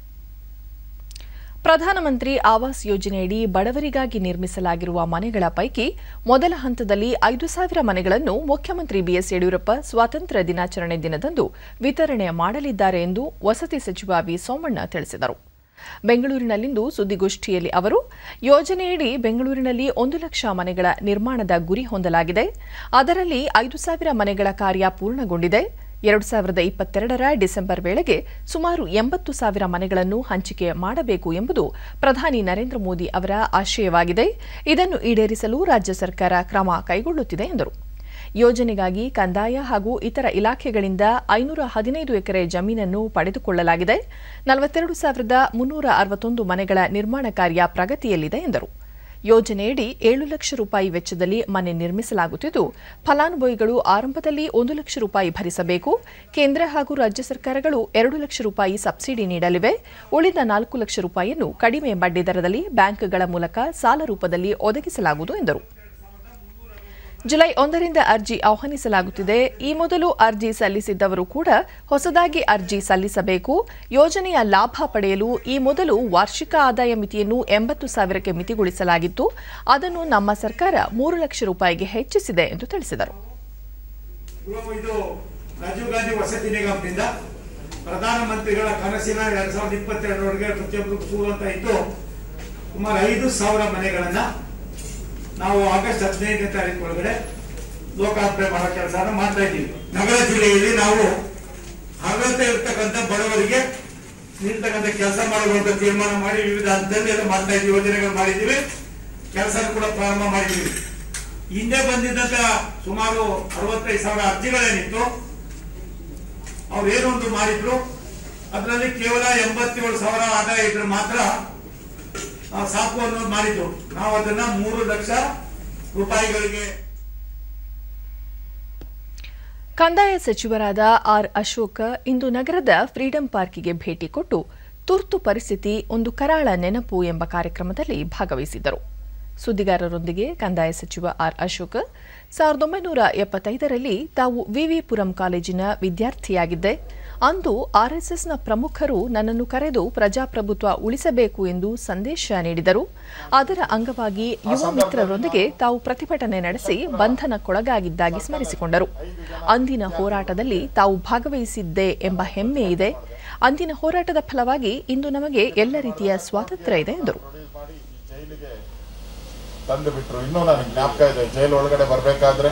ಪ್ರಧಾನಮಂತ್ರಿ ಆವಾಸ್ ಯೋಜನೆಯಡಿ ಬಡವರಿಗಾಗಿ ನಿರ್ಮಿಸಲಾಗಿರುವ ಮನೆಗಳ ಪೈಕಿ ಮೊದಲ ಹಂತದಲ್ಲಿ ಐದು ಸಾವಿರ ಮನೆಗಳನ್ನು ಮುಖ್ಯಮಂತ್ರಿ ಬಿಎಸ್ ಯಡಿಯೂರಪ್ಪ ಸ್ವಾತಂತ್ರ್ಯ ದಿನಾಚರಣೆ ದಿನದಂದು ವಿತರಣೆ ಮಾಡಲಿದ್ದಾರೆ ಎಂದು ವಸತಿ ಸಚಿವ ವಿ ಸೋಮಣ್ಣ ತಿಳಿಸಿದರು ಬೆಂಗಳೂರಿನಲ್ಲಿಂದು ಸುದ್ದಿಗೋಷ್ಠಿಯಲ್ಲಿ ಅವರು ಯೋಜನೆಯಡಿ ಬೆಂಗಳೂರಿನಲ್ಲಿ ಒಂದು ಲಕ್ಷ ಮನೆಗಳ ನಿರ್ಮಾಣದ ಗುರಿ ಹೊಂದಲಾಗಿದೆ ಅದರಲ್ಲಿ ಐದು ಸಾವಿರ ಮನೆಗಳ ಕಾರ್ಯ ಪೂರ್ಣಗೊಂಡಿದೆ ಎರಡು ಸಾವಿರದ ಇಪ್ಪತ್ತೆರಡರ ಡಿಸೆಂಬರ್ ವೇಳೆಗೆ ಸುಮಾರು ಎಂಬತ್ತು ಸಾವಿರ ಮನೆಗಳನ್ನು ಹಂಚಿಕೆ ಮಾಡಬೇಕು ಎಂಬುದು ಪ್ರಧಾನಿ ನರೇಂದ್ರ ಮೋದಿ ಅವರ ಆಶಯವಾಗಿದೆ ಇದನ್ನು ಈಡೇರಿಸಲು ರಾಜ್ಯ ಸರ್ಕಾರ ಕ್ರಮ ಕೈಗೊಳ್ಳುತ್ತಿದೆ ಎಂದರು ಯೋಜನೆಗಾಗಿ ಕಂದಾಯ ಹಾಗೂ ಇತರ ಇಲಾಖೆಗಳಿಂದ ಐನೂರ ಹದಿನೈದು ಎಕರೆ ಜಮೀನನ್ನು ಪಡೆದುಕೊಳ್ಳಲಾಗಿದೆ ನಲವತ್ತೆರಡು ಸಾವಿರದ ಮುನ್ನೂರ ಅರವತ್ತೊಂದು ಮನೆಗಳ ನಿರ್ಮಾಣ ಕಾರ್ಯ ಪ್ರಗತಿಯಲ್ಲಿದೆ ಎಂದರು ಯೋಜನೆಯಡಿ ಏಳು ಲಕ್ಷ ರೂಪಾಯಿ ವೆಚ್ಚದಲ್ಲಿ ಮನೆ ನಿರ್ಮಿಸಲಾಗುತ್ತಿದ್ದು ಫಲಾನುಭವಿಗಳು ಆರಂಭದಲ್ಲಿ ಒಂದು ಲಕ್ಷ ರೂಪಾಯಿ ಭರಿಸಬೇಕು ಕೇಂದ್ರ ಹಾಗೂ ರಾಜ್ಯ ಸರ್ಕಾರಗಳು ಎರಡು ಲಕ್ಷ ರೂಪಾಯಿ ಸಬ್ಸಿಡಿ ನೀಡಲಿವೆ ಉಳಿದ ನಾಲ್ಕು ಲಕ್ಷ ರೂಪಾಯಿಯನ್ನು ಕಡಿಮೆ ಬಡ್ಡಿ ದರದಲ್ಲಿ ಬ್ಯಾಂಕ್ಗಳ ಮೂಲಕ ಸಾಲ ರೂಪದಲ್ಲಿ ಒದಗಿಸಲಾಗುವುದು ಎಂದರು ಜುಲೈ ಒಂದರಿಂದ ಅರ್ಜಿ ಆಹ್ವಾನಿಸಲಾಗುತ್ತಿದೆ ಈ ಮೊದಲು ಅರ್ಜಿ ಸಲ್ಲಿಸಿದ್ದವರು ಕೂಡ ಹೊಸದಾಗಿ ಅರ್ಜಿ ಸಲ್ಲಿಸಬೇಕು ಯೋಜನೆಯ ಲಾಭ ಪಡೆಯಲು ಈ ಮೊದಲು ವಾರ್ಷಿಕ ಆದಾಯ ಮಿತಿಯನ್ನು ಎಂಬತ್ತು ಸಾವಿರಕ್ಕೆ ಮಿತಿಗೊಳಿಸಲಾಗಿತ್ತು ಅದನ್ನು ನಮ್ಮ ಸರ್ಕಾರ ಮೂರು ಲಕ್ಷ ರೂಪಾಯಿಗೆ ಹೆಚ್ಚಿಸಿದೆ ಎಂದು ತಿಳಿಸಿದರು ಇದು ರಾಜೀವ್ ಗಾಂಧಿ ವಸತಿ ನಿಗಮದಿಂದ ಪ್ರಧಾನಮಂತ್ರಿಗಳ ಕನಸಿನ ಎರಡ್ ಸಾವಿರದ ಇಪ್ಪತ್ತೆರಡರವರೆಗೆ ಪ್ರತಿಯೊಬ್ಬರಿಗೂ ಸಿಗುವಂತ ಇದ್ದು ಸುಮಾರು ಐದು ಸಾವಿರ ಮನೆಗಳನ್ನ ನಾವು ಆಗಸ್ಟ್ ಹದಿನೈದನೇ ತಾರೀಕು ಒಳಗಡೆ ಲೋಕಾರ್ಪಣೆ ಮಾಡೋ ಕೆಲಸ ಮಾಡ್ತಾ ಇದ್ದೀವಿ ನಗರ ಜಿಲ್ಲೆಯಲ್ಲಿ ನಾವು ಅರ್ಹತೆ ಇರ್ತಕ್ಕಂಥ ಬಡವರಿಗೆ ನೀಡ್ತಕ್ಕಂಥ ಕೆಲಸ ಮಾಡುವಂತ ತೀರ್ಮಾನ ಮಾಡಿ ವಿವಿಧ ಹಂತದಲ್ಲಿ ಎಲ್ಲ ಮಾಡ್ತಾ ಇದ್ದೀವಿ ಯೋಜನೆಗಳು ಮಾಡಿದ್ದೀವಿ ಕೆಲಸ ಕೂಡ ಪ್ರಾರಂಭ ಮಾಡಿದ್ದೀವಿ ಹಿಂದೆ ಬಂದಿದ್ದಂತ ಸುಮಾರು ಅರವತ್ತೈದು ಸಾವಿರ ಅರ್ಜಿಗಳೇನಿತ್ತು ಅವ್ರು ಏನೊಂದು ಮಾಡಿದ್ರು ಅದರಲ್ಲಿ ಕೇವಲ ಎಂಬತ್ತೇಳು ಸಾವಿರ ಆದಾಯ ಇದ್ರೆ ಮಾತ್ರ ಆ, ಸಾಕು ಅನ್ನೋದು ಮಾಡಿದ್ರು ನಾವು ಅದನ್ನ ಮೂರು ಲಕ್ಷ ರೂಪಾಯಿಗಳಿಗೆ ಕಂದಾಯ ಸಚಿವರಾದ ಆರ್ ಅಶೋಕ್ ಇಂದು ನಗರದ ಫ್ರೀಡಂ ಪಾರ್ಕಿಗೆ ಭೇಟಿ ಕೊಟ್ಟು ತುರ್ತು ಪರಿಸ್ಥಿತಿ ಒಂದು ಕರಾಳ ನೆನಪು ಎಂಬ ಕಾರ್ಯಕ್ರಮದಲ್ಲಿ ಭಾಗವಹಿಸಿದ್ದರು ಸುದ್ದಿಗಾರರೊಂದಿಗೆ ಕಂದಾಯ ಸಚಿವ ಆರ್ ಅಶೋಕ್ ಸಾವಿರದ ಒಂಬೈನೂರ ಎಪ್ಪತ್ತೈದರಲ್ಲಿ ತಾವು ವಿವಿಪುರಂ ಕಾಲೇಜಿನ ವಿದ್ಯಾರ್ಥಿಯಾಗಿದ್ದೆ ಅಂದು ಆರ್ಎಸ್ಎಸ್ನ ಪ್ರಮುಖರು ನನ್ನನ್ನು ಕರೆದು ಪ್ರಜಾಪ್ರಭುತ್ವ ಉಳಿಸಬೇಕು ಎಂದು ಸಂದೇಶ ನೀಡಿದರು ಅದರ ಅಂಗವಾಗಿ ಯುವ ಮಿತ್ರರೊಂದಿಗೆ ತಾವು ಪ್ರತಿಭಟನೆ ನಡೆಸಿ ಬಂಧನಕ್ಕೊಳಗಾಗಿದ್ದಾಗಿ ಸ್ಮರಿಸಿಕೊಂಡರು ಅಂದಿನ ಹೋರಾಟದಲ್ಲಿ ತಾವು ಭಾಗವಹಿಸಿದ್ದೆ ಎಂಬ ಹೆಮ್ಮೆ ಇದೆ ಅಂದಿನ ಹೋರಾಟದ ಫಲವಾಗಿ ಇಂದು ನಮಗೆ ಎಲ್ಲ ರೀತಿಯ ಸ್ವಾತಂತ್ರ್ಯ ಇದೆ ಎಂದರು ಮಾಡಿ ಈ ಜೈಲಿಗೆ ತಂದು ಬಿಟ್ರು ಇನ್ನೂ ನನಗೆ ಜ್ಞಾಪಕ ಇದೆ ಜೈಲ್ ಒಳಗಡೆ ಬರ್ಬೇಕಾದ್ರೆ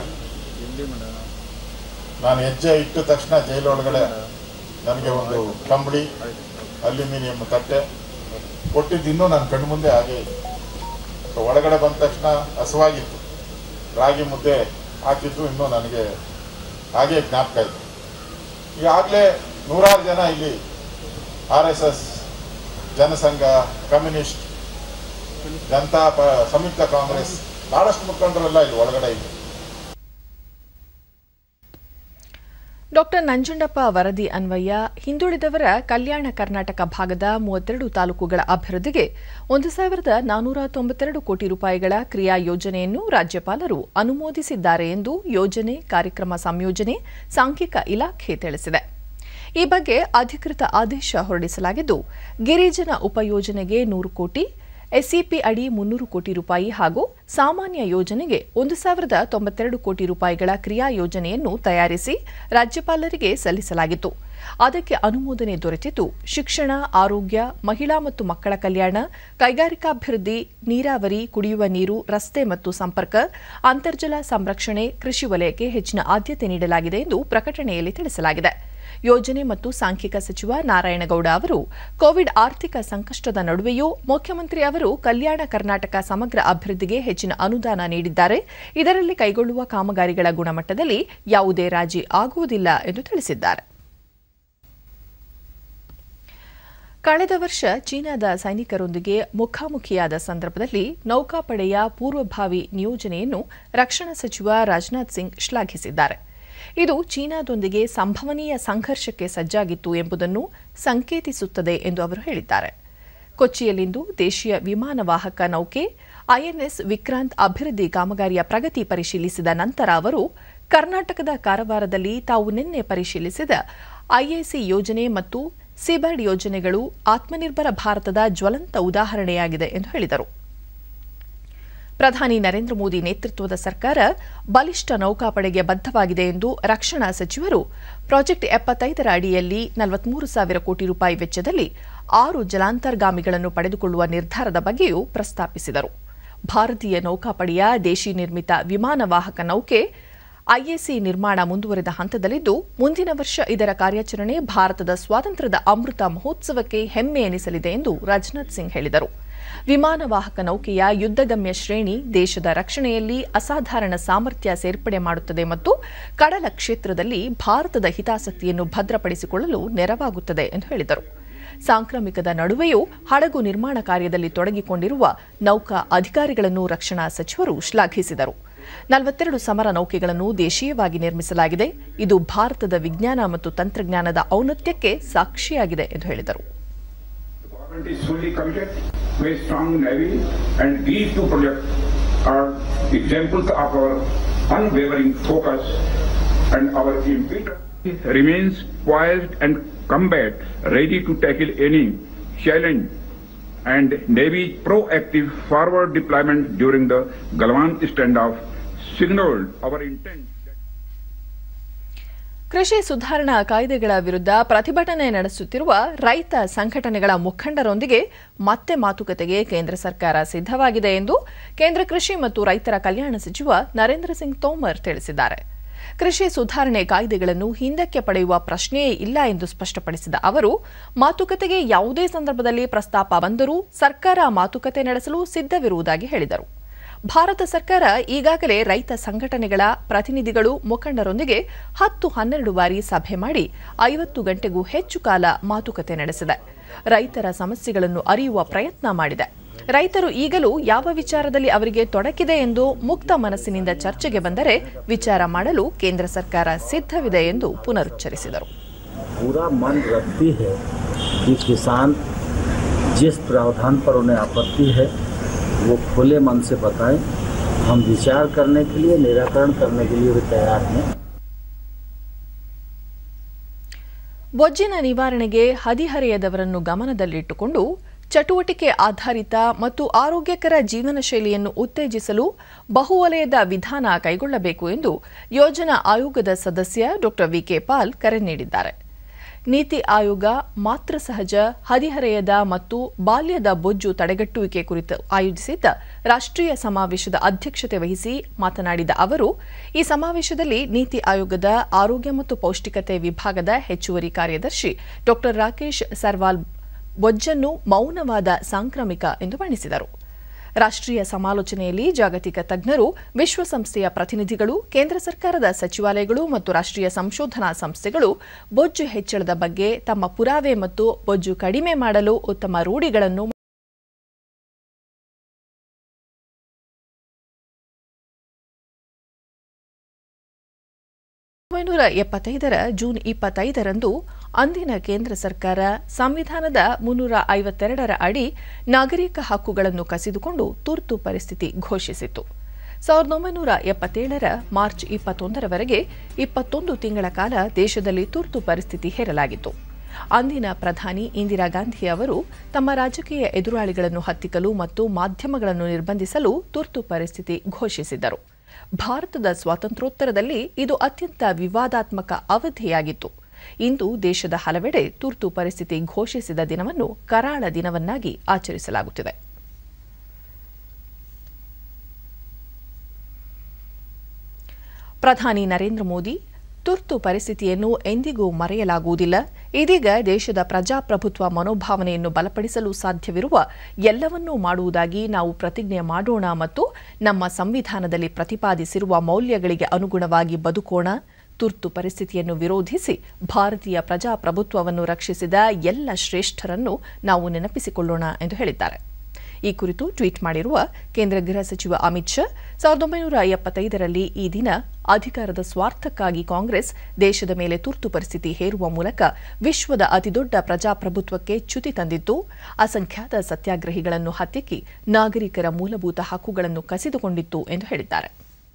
ನಾನು ಹೆಜ್ಜೆ ಇಟ್ಟ ತಕ್ಷಣ ಜೈಲ್ ಒಳಗಡೆ ನನಗೆ ಒಂದು ಕಂಬಳಿ ಅಲ್ಯೂಮಿನಿಯಂ ತಟ್ಟೆ ಕೊಟ್ಟಿದ್ದು ಇನ್ನೂ ನನ್ನ ಕಣ್ಣು ಮುಂದೆ ಹಾಗೆ ಇದೆ ಸೊ ಒಳಗಡೆ ಬಂದ ತಕ್ಷಣ ಹಸುವಾಗಿತ್ತು ರಾಗಿ ಮುದ್ದೆ ಹಾಕಿದ್ದು ಇನ್ನೂ ನನಗೆ ಹಾಗೆ ಜ್ಞಾಪಕ ಇದೆ ಈಗಾಗಲೇ ನೂರಾರು ಜನ ಇಲ್ಲಿ R S S Jana Sangha communist Janata ಪ ಸಂಯುಕ್ತ ಕಾಂಗ್ರೆಸ್ ಬಹಳಷ್ಟು ಮುಖಂಡರೆಲ್ಲ ಇಲ್ಲಿ ಒಳಗಡೆ ಇದೆ ಡಾಕ್ಟರ್ ನಂಜುಂಡಪ್ಪ ವರದಿ ಅನ್ವಯ ಹಿಂದುಳಿದವರ ಕಲ್ಯಾಣ ಕರ್ನಾಟಕ ಭಾಗದ ಮೂವತ್ತೆರಡು ತಾಲೂಕುಗಳ ಅಭಿವೃದ್ಧಿಗೆ ಒಂದು ಸಾವಿರದ ನಾನೂರ ತೊಂಬತ್ತೆರಡು ಕೋಟಿ ರೂಪಾಯಿಗಳ ಕ್ರಿಯಾ ಯೋಜನೆಯನ್ನು ರಾಜ್ಯಪಾಲರು ಅನುಮೋದಿಸಿದ್ದಾರೆ ಎಂದು ಯೋಜನೆ ಕಾರ್ಯಕ್ರಮ ಸಂಯೋಜನೆ ಸಾಂಖ್ಯಿಕ ಇಲಾಖೆ ತಿಳಿಸಿದೆ ಈ ಬಗ್ಗೆ ಅಧಿಕೃತ ಆದೇಶ ಹೊರಡಿಸಲಾಗಿದ್ದು ಗಿರಿಜನ ಉಪಯೋಜನೆಗೆ ನೂರು ಕೋಟಿ ಎಸ್ಸಿಪಿ ಅಡಿ ಮುನ್ನೂರು ಕೋಟಿ ರೂಪಾಯಿ ಹಾಗೂ ಸಾಮಾನ್ಯ ಯೋಜನೆಗೆ ಒಂದು ಸಾವಿರದ ತೊಂಬತ್ತೆರಡು ಕೋಟಿ ರೂಪಾಯಿಗಳ ಕ್ರಿಯಾ ಯೋಜನೆಯನ್ನು ತಯಾರಿಸಿ ರಾಜ್ಯಪಾಲರಿಗೆ ಸಲ್ಲಿಸಲಾಗಿತ್ತು ಅದಕ್ಕೆ ಅನುಮೋದನೆ ದೊರೆತಿದ್ದು ಶಿಕ್ಷಣ ಆರೋಗ್ಯ ಮಹಿಳಾ ಮತ್ತು ಮಕ್ಕಳ ಕಲ್ಯಾಣ ಕೈಗಾರಿಕಾಭಿವೃದ್ಧಿ ನೀರಾವರಿ ಕುಡಿಯುವ ನೀರು ರಸ್ತೆ ಮತ್ತು ಸಂಪರ್ಕ ಅಂತರ್ಜಲ ಸಂರಕ್ಷಣೆ ಕೃಷಿ ವಲಯಕ್ಕೆ ಹೆಚ್ಚಿನ ಆದ್ಯತೆ ನೀಡಲಾಗಿದೆ ಎಂದು ಪ್ರಕಟಣೆಯಲ್ಲಿ ತಿಳಿಸಲಾಗಿದೆ ಯೋಜನೆ ಮತ್ತು ಸಾಂಖ್ಯಿಕ ಸಚಿವ ನಾರಾಯಣಗೌಡ ಅವರು ಕೋವಿಡ್ ಆರ್ಥಿಕ ಸಂಕಷ್ಟದ ನಡುವೆಯೂ ಮುಖ್ಯಮಂತ್ರಿ ಅವರು ಕಲ್ಯಾಣ ಕರ್ನಾಟಕ ಸಮಗ್ರ ಅಭಿವೃದ್ಧಿಗೆ ಹೆಚ್ಚಿನ ಅನುದಾನ ನೀಡಿದ್ದಾರೆ ಇದರಲ್ಲಿ ಕೈಗೊಳ್ಳುವ ಕಾಮಗಾರಿಗಳ ಗುಣಮಟ್ಟದಲ್ಲಿ ಯಾವುದೇ ರಾಜಿ ಆಗುವುದಿಲ್ಲ ಎಂದು ತಿಳಿಸಿದ್ದಾರೆ ಕಳೆದ ವರ್ಷ ಚೀನಾದ ಸೈನಿಕರೊಂದಿಗೆ ಮುಖಾಮುಖಿಯಾದ ಸಂದರ್ಭದಲ್ಲಿ ನೌಕಾಪಡೆಯ ಪೂರ್ವಭಾವಿ ನಿಯೋಜನೆಯನ್ನು ರಕ್ಷಣಾ ಸಚಿವ ರಾಜನಾಥ್ ಸಿಂಗ್ ಶ್ಲಾಘಿಸಿದ್ದಾರೆ ಇದು ಚೀನಾದೊಂದಿಗೆ ಸಂಭವನೀಯ ಸಂಘರ್ಷಕ್ಕೆ ಸಜ್ಜಾಗಿತ್ತು ಎಂಬುದನ್ನು ಸಂಕೇತಿಸುತ್ತದೆ ಎಂದು ಅವರು ಹೇಳಿದ್ದಾರೆ ಕೊಚ್ಚಿಯಲ್ಲಿಂದು ದೇಶೀಯ ವಿಮಾನವಾಹಕ ನೌಕೆ ಐಎನ್ಎಸ್ ವಿಕ್ರಾಂತ್ ಅಭಿವೃದ್ಧಿ ಕಾಮಗಾರಿಯ ಪ್ರಗತಿ ಪರಿಶೀಲಿಸಿದ ನಂತರ ಅವರು ಕರ್ನಾಟಕದ ಕಾರವಾರದಲ್ಲಿ ತಾವು ನಿನ್ನೆ ಪರಿಶೀಲಿಸಿದ ಐಎಸಿ ಯೋಜನೆ ಮತ್ತು ಸಿಬರ್ಡ್ ಯೋಜನೆಗಳು ಆತ್ಮನಿರ್ಭರ ಭಾರತದ ಜ್ವಲಂತ ಉದಾಹರಣೆಯಾಗಿದೆ ಎಂದು ಹೇಳಿದರು ಪ್ರಧಾನಿ ನರೇಂದ್ರ ಮೋದಿ ನೇತೃತ್ವದ ಸರ್ಕಾರ ಬಲಿಷ್ಠ ನೌಕಾಪಡೆಗೆ ಬದ್ಧವಾಗಿದೆ ಎಂದು ರಕ್ಷಣಾ ಸಚಿವರು ಪ್ರಾಜೆಕ್ಟ್ ಎಪ್ಪತ್ತೈದರ ಅಡಿಯಲ್ಲಿ ನಲವತ್ಮೂರು ಸಾವಿರ ಕೋಟಿ ರೂಪಾಯಿ ವೆಚ್ಚದಲ್ಲಿ ಆರು ಜಲಾಂತರ್ಗಾಮಿಗಳನ್ನು ಪಡೆದುಕೊಳ್ಳುವ ನಿರ್ಧಾರದ ಬಗ್ಗೆಯೂ ಪ್ರಸ್ತಾಪಿಸಿದರು ಭಾರತೀಯ ನೌಕಾಪಡೆಯ ದೇಶಿ ನಿರ್ಮಿತ ವಿಮಾನವಾಹಕ ನೌಕೆ ಐಎಸಿ ನಿರ್ಮಾಣ ಮುಂದುವರೆದ ಹಂತದಲ್ಲಿದ್ದು ಮುಂದಿನ ವರ್ಷ ಇದರ ಕಾರ್ಯಾಚರಣೆ ಭಾರತದ ಸ್ವಾತಂತ್ರ್ಯದ ಅಮೃತ ಮಹೋತ್ಸವಕ್ಕೆ ಹೆಮ್ಮೆ ಎನಿಸಲಿದೆ ಎಂದು ರಾಜನಾಥ್ ಸಿಂಗ್ ಹೇಳಿದರು ವಿಮಾನವಾಹಕ ನೌಕೆಯ ಯುದ್ಧಗಮ್ಯ ಶ್ರೇಣಿ ದೇಶದ ರಕ್ಷಣೆಯಲ್ಲಿ ಅಸಾಧಾರಣ ಸಾಮರ್ಥ್ಯ ಸೇರ್ಪಡೆ ಮಾಡುತ್ತದೆ ಮತ್ತು ಕಡಲ ಕ್ಷೇತ್ರದಲ್ಲಿ ಭಾರತದ ಹಿತಾಸಕ್ತಿಯನ್ನು ಭದ್ರಪಡಿಸಿಕೊಳ್ಳಲು ನೆರವಾಗುತ್ತದೆ ಎಂದು ಹೇಳಿದರು ಸಾಂಕ್ರಾಮಿಕದ ನಡುವೆಯೂ ಹಡಗು ನಿರ್ಮಾಣ ಕಾರ್ಯದಲ್ಲಿ ತೊಡಗಿಕೊಂಡಿರುವ ನೌಕಾ ಅಧಿಕಾರಿಗಳನ್ನು ರಕ್ಷಣಾ ಸಚಿವರು ಶ್ಲಾಘಿಸಿದರು ನಲವತ್ತೆರಡು ಸಮರ ನೌಕೆಗಳನ್ನು ದೇಶೀಯವಾಗಿ ನಿರ್ಮಿಸಲಾಗಿದೆ ಇದು ಭಾರತದ ವಿಜ್ಞಾನ ಮತ್ತು ತಂತ್ರಜ್ಞಾನದ ಔನ್ನತ್ಯಕ್ಕೆ ಸಾಕ್ಷಿಯಾಗಿದೆ ಎಂದು ಹೇಳಿದರು government is fully committed to a strong navy and these two projects are examples of our unwavering focus and our impetus remains poised and combat ready to tackle any challenge and Navy's proactive forward deployment during the Galwan standoff signaled our intent ಕೃಷಿ ಸುಧಾರಣಾ ಕಾಯ್ದೆಗಳ ವಿರುದ್ಧ ಪ್ರತಿಭಟನೆ ನಡೆಸುತ್ತಿರುವ ರೈತ ಸಂಘಟನೆಗಳ ಮುಖಂಡರೊಂದಿಗೆ ಮತ್ತೆ ಮಾತುಕತೆಗೆ ಕೇಂದ್ರ ಸರ್ಕಾರ ಸಿದ್ಧವಾಗಿದೆ ಎಂದು ಕೇಂದ್ರ ಕೃಷಿ ಮತ್ತು ರೈತರ ಕಲ್ಯಾಣ ಸಚಿವ ನರೇಂದ್ರ ಸಿಂಗ್ ತೋಮರ್ ತಿಳಿಸಿದ್ದಾರೆ ಕೃಷಿ ಸುಧಾರಣೆ ಕಾಯ್ದೆಗಳನ್ನು ಹಿಂದಕ್ಕೆ ಪಡೆಯುವ ಪ್ರಶ್ನೆಯೇ ಇಲ್ಲ ಎಂದು ಸ್ಪಷ್ಟಪಡಿಸಿದ ಅವರು ಮಾತುಕತೆಗೆ ಯಾವುದೇ ಸಂದರ್ಭದಲ್ಲಿ ಪ್ರಸ್ತಾಪ ಬಂದರೂ ಸರ್ಕಾರ ಮಾತುಕತೆ ನಡೆಸಲು ಸಿದ್ಧವಿರುವುದಾಗಿ ಹೇಳಿದರು ಭಾರತ ಸರ್ಕಾರ ಈಗಾಗಲೇ ರೈತ ಸಂಘಟನೆಗಳ ಪ್ರತಿನಿಧಿಗಳು ಮುಖಂಡರೊಂದಿಗೆ ಹತ್ತು ಹನ್ನೆರಡು ಬಾರಿ ಸಭೆ ಮಾಡಿ ಐವತ್ತು ಗಂಟೆಗೂ ಹೆಚ್ಚು ಕಾಲ ಮಾತುಕತೆ ನಡೆಸಿದೆ ರೈತರ ಸಮಸ್ಯೆಗಳನ್ನು ಅರಿಯುವ ಪ್ರಯತ್ನ ಮಾಡಿದೆ ರೈತರು ಈಗಲೂ ಯಾವ ವಿಚಾರದಲ್ಲಿ ಅವರಿಗೆ ತೊಡಕಿದೆ ಎಂದು ಮುಕ್ತ ಮನಸ್ಸಿನಿಂದ ಚರ್ಚೆಗೆ ಬಂದರೆ ವಿಚಾರ ಮಾಡಲು ಕೇಂದ್ರ ಸರ್ಕಾರ ಸಿದ್ಧವಿದೆ ಎಂದು ಪುನರುಚ್ಚರಿಸಿದರು पूरा मन रखती है कि किसान जिस प्रावधान पर उन्हें आपत्ति है वो खुले मन से बताएं हम विचार करने के लिए निराकरण करने के लिए भी तैयार हैं ಬೊಜ್ಜಿನ ನಿವಾರಣೆಗೆ ಹದಿಹರೆಯದವರನ್ನು ಗಮನದಲ್ಲಿಟ್ಟುಕೊಂಡು ಚಟುವಟಿಕೆ ಆಧಾರಿತ ಮತ್ತು ಆರೋಗ್ಯಕರ ಜೀವನ ಶೈಲಿಯನ್ನು ಉತ್ತೇಜಿಸಲು ಬಹುವಲಯದ ವಿಧಾನ ಕೈಗೊಳ್ಳಬೇಕು ಎಂದು ಯೋಜನಾ ಆಯೋಗದ ಸದಸ್ಯ ಡಾ ವಿಕೆ ಪಾಲ್ ಕರೆ ನೀಡಿದ್ದಾರೆ ನೀತಿ ಆಯೋಗ ಮಾತೃ ಸಹಜ ಹದಿಹರೆಯದ ಮತ್ತು ಬಾಲ್ಯದ ಬೊಜ್ಜು ತಡೆಗಟ್ಟುವಿಕೆ ಕುರಿತು ಆಯೋಜಿಸಿದ್ದ ರಾಷ್ಟ್ರೀಯ ಸಮಾವೇಶದ ಅಧ್ಯಕ್ಷತೆ ವಹಿಸಿ ಮಾತನಾಡಿದ ಅವರು ಈ ಸಮಾವೇಶದಲ್ಲಿ ನೀತಿ ಆಯೋಗದ ಆರೋಗ್ಯ ಮತ್ತು ಪೌಷ್ಟಿಕತೆ ವಿಭಾಗದ ಹೆಚ್ಚುವರಿ ಕಾರ್ಯದರ್ಶಿ ಡಾ ರಾಕೇಶ್ ಸರ್ವಾಲ್ ಬೊಜ್ಜನ್ನು ಮೌನವಾದ ಸಾಂಕ್ರಾಮಿಕ ಎಂದು ಬಣ್ಣಿಸಿದರು ರಾಷ್ಟ್ರೀಯ ಸಮಾಲೋಚನೆಯಲ್ಲಿ ಜಾಗತಿಕ ತಜ್ಞರು ವಿಶ್ವಸಂಸ್ಥೆಯ ಪ್ರತಿನಿಧಿಗಳು ಕೇಂದ್ರ ಸರ್ಕಾರದ ಸಚಿವಾಲಯಗಳು ಮತ್ತು ರಾಷ್ಟ್ರೀಯ ಸಂಶೋಧನಾ ಸಂಸ್ಥೆಗಳು ಬೊಜ್ಜು ಹೆಚ್ಚಳದ ಬಗ್ಗೆ ತಮ್ಮ ಪುರಾವೆ ಮತ್ತು ಬೊಜ್ಜು ಕಡಿಮೆ ಮಾಡಲು ಉತ್ತಮ ರೂಢಿಗಳನ್ನು ಒಂಬೈನೂರ ಎಪ್ಪತ್ತೈದರ ಜೂನ್ ಇಪ್ಪತ್ತೈದರಂದು ಅಂದಿನ ಕೇಂದ್ರ ಸರ್ಕಾರ ಸಂವಿಧಾನದ ಮುನ್ನೂರ ಐವತ್ತೆರಡರ ಅಡಿ ನಾಗರಿಕ ಹಕ್ಕುಗಳನ್ನು ಕಸಿದುಕೊಂಡು ತುರ್ತು ಪರಿಸ್ಥಿತಿ ಘೋಷಿಸಿತ್ತು ಸಾವಿರದ ಒಂಬೈನೂರ ಎಪ್ಪತ್ತೇಳರ ಮಾರ್ಚ್ ಇಪ್ಪತ್ತೊಂದರವರೆಗೆ ಇಪ್ಪತ್ತೊಂದು ತಿಂಗಳ ಕಾಲ ದೇಶದಲ್ಲಿ ತುರ್ತು ಪರಿಸ್ಥಿತಿ ಹೇರಲಾಗಿತ್ತು ಅಂದಿನ ಪ್ರಧಾನಿ ಇಂದಿರಾ ಗಾಂಧಿ ಅವರು ತಮ್ಮ ರಾಜಕೀಯ ಎದುರಾಳಿಗಳನ್ನು ಹತ್ತಿಕ್ಕಲು ಮತ್ತು ಮಾಧ್ಯಮಗಳನ್ನು ನಿರ್ಬಂಧಿಸಲು ತುರ್ತು ಪರಿಸ್ಥಿತಿ ಘೋಷಿಸಿದ್ದರು ಭಾರತದ ಸ್ವಾತಂತ್ರ್ಯೋತ್ತರದಲ್ಲಿ ಇದು ಅತ್ಯಂತ ವಿವಾದಾತ್ಮಕ ಅವಧಿಯಾಗಿತ್ತು ಇಂದು ದೇಶದ ಹಲವೆಡೆ ತುರ್ತು ಪರಿಸ್ಥಿತಿ ಘೋಷಿಸಿದ ದಿನವನ್ನು ಕರಾಳ ದಿನವನ್ನಾಗಿ ಆಚರಿಸಲಾಗುತ್ತಿದೆ ಪ್ರಧಾನಿ ನರೇಂದ್ರ ಮೋದಿ ತುರ್ತು ಪರಿಸ್ಥಿತಿಯನ್ನು ಎಂದಿಗೂ ಮರೆಯಲಾಗುವುದಿಲ್ಲ ಇದೀಗ ದೇಶದ ಪ್ರಜಾಪ್ರಭುತ್ವ ಮನೋಭಾವನೆಯನ್ನು ಬಲಪಡಿಸಲು ಸಾಧ್ಯವಿರುವ ಎಲ್ಲವನ್ನೂ ಮಾಡುವುದಾಗಿ ನಾವು ಪ್ರತಿಜ್ಞೆ ಮಾಡೋಣ ಮತ್ತು ನಮ್ಮ ಸಂವಿಧಾನದಲ್ಲಿ ಪ್ರತಿಪಾದಿಸಿರುವ ಮೌಲ್ಯಗಳಿಗೆ ಅನುಗುಣವಾಗಿ ಬದುಕೋಣ ತುರ್ತು ಪರಿಸ್ಥಿತಿಯನ್ನು ವಿರೋಧಿಸಿ ಭಾರತೀಯ ಪ್ರಜಾಪ್ರಭುತ್ವವನ್ನು ರಕ್ಷಿಸಿದ ಎಲ್ಲ ಶ್ರೇಷ್ಠರನ್ನು ನಾವು ನೆನಪಿಸಿಕೊಳ್ಳೋಣ ಎಂದು ಹೇಳಿದ್ದಾರೆ ಈ ಕುರಿತು ಟ್ವೀಟ್ ಮಾಡಿರುವ ಕೇಂದ್ರ ಗೃಹ ಸಚಿವ ಅಮಿತ್ ಶಾ ಸಾವಿರದ ಒಂಬೈನೂರ ಎಪ್ಪತ್ತೈದರಲ್ಲಿ ಈ ದಿನ ಅಧಿಕಾರದ ಸ್ವಾರ್ಥಕ್ಕಾಗಿ ಕಾಂಗ್ರೆಸ್ ದೇಶದ ಮೇಲೆ ತುರ್ತು ಪರಿಸ್ಥಿತಿ ಹೇರುವ ಮೂಲಕ ವಿಶ್ವದ ಅತಿದೊಡ್ಡ ಪ್ರಜಾಪ್ರಭುತ್ವಕ್ಕೆ ಚ್ಯುತಿ ತಂದಿತ್ತು ಅಸಂಖ್ಯಾತ ಸತ್ಯಾಗ್ರಹಿಗಳನ್ನು ಹತ್ಯೆಕ್ಕಿ ನಾಗರಿಕರ ಮೂಲಭೂತ ಹಕ್ಕುಗಳನ್ನು ಕಸಿದುಕೊಂಡಿತ್ತು ಎಂದು ಹೇಳಿದ್ದಾರೆ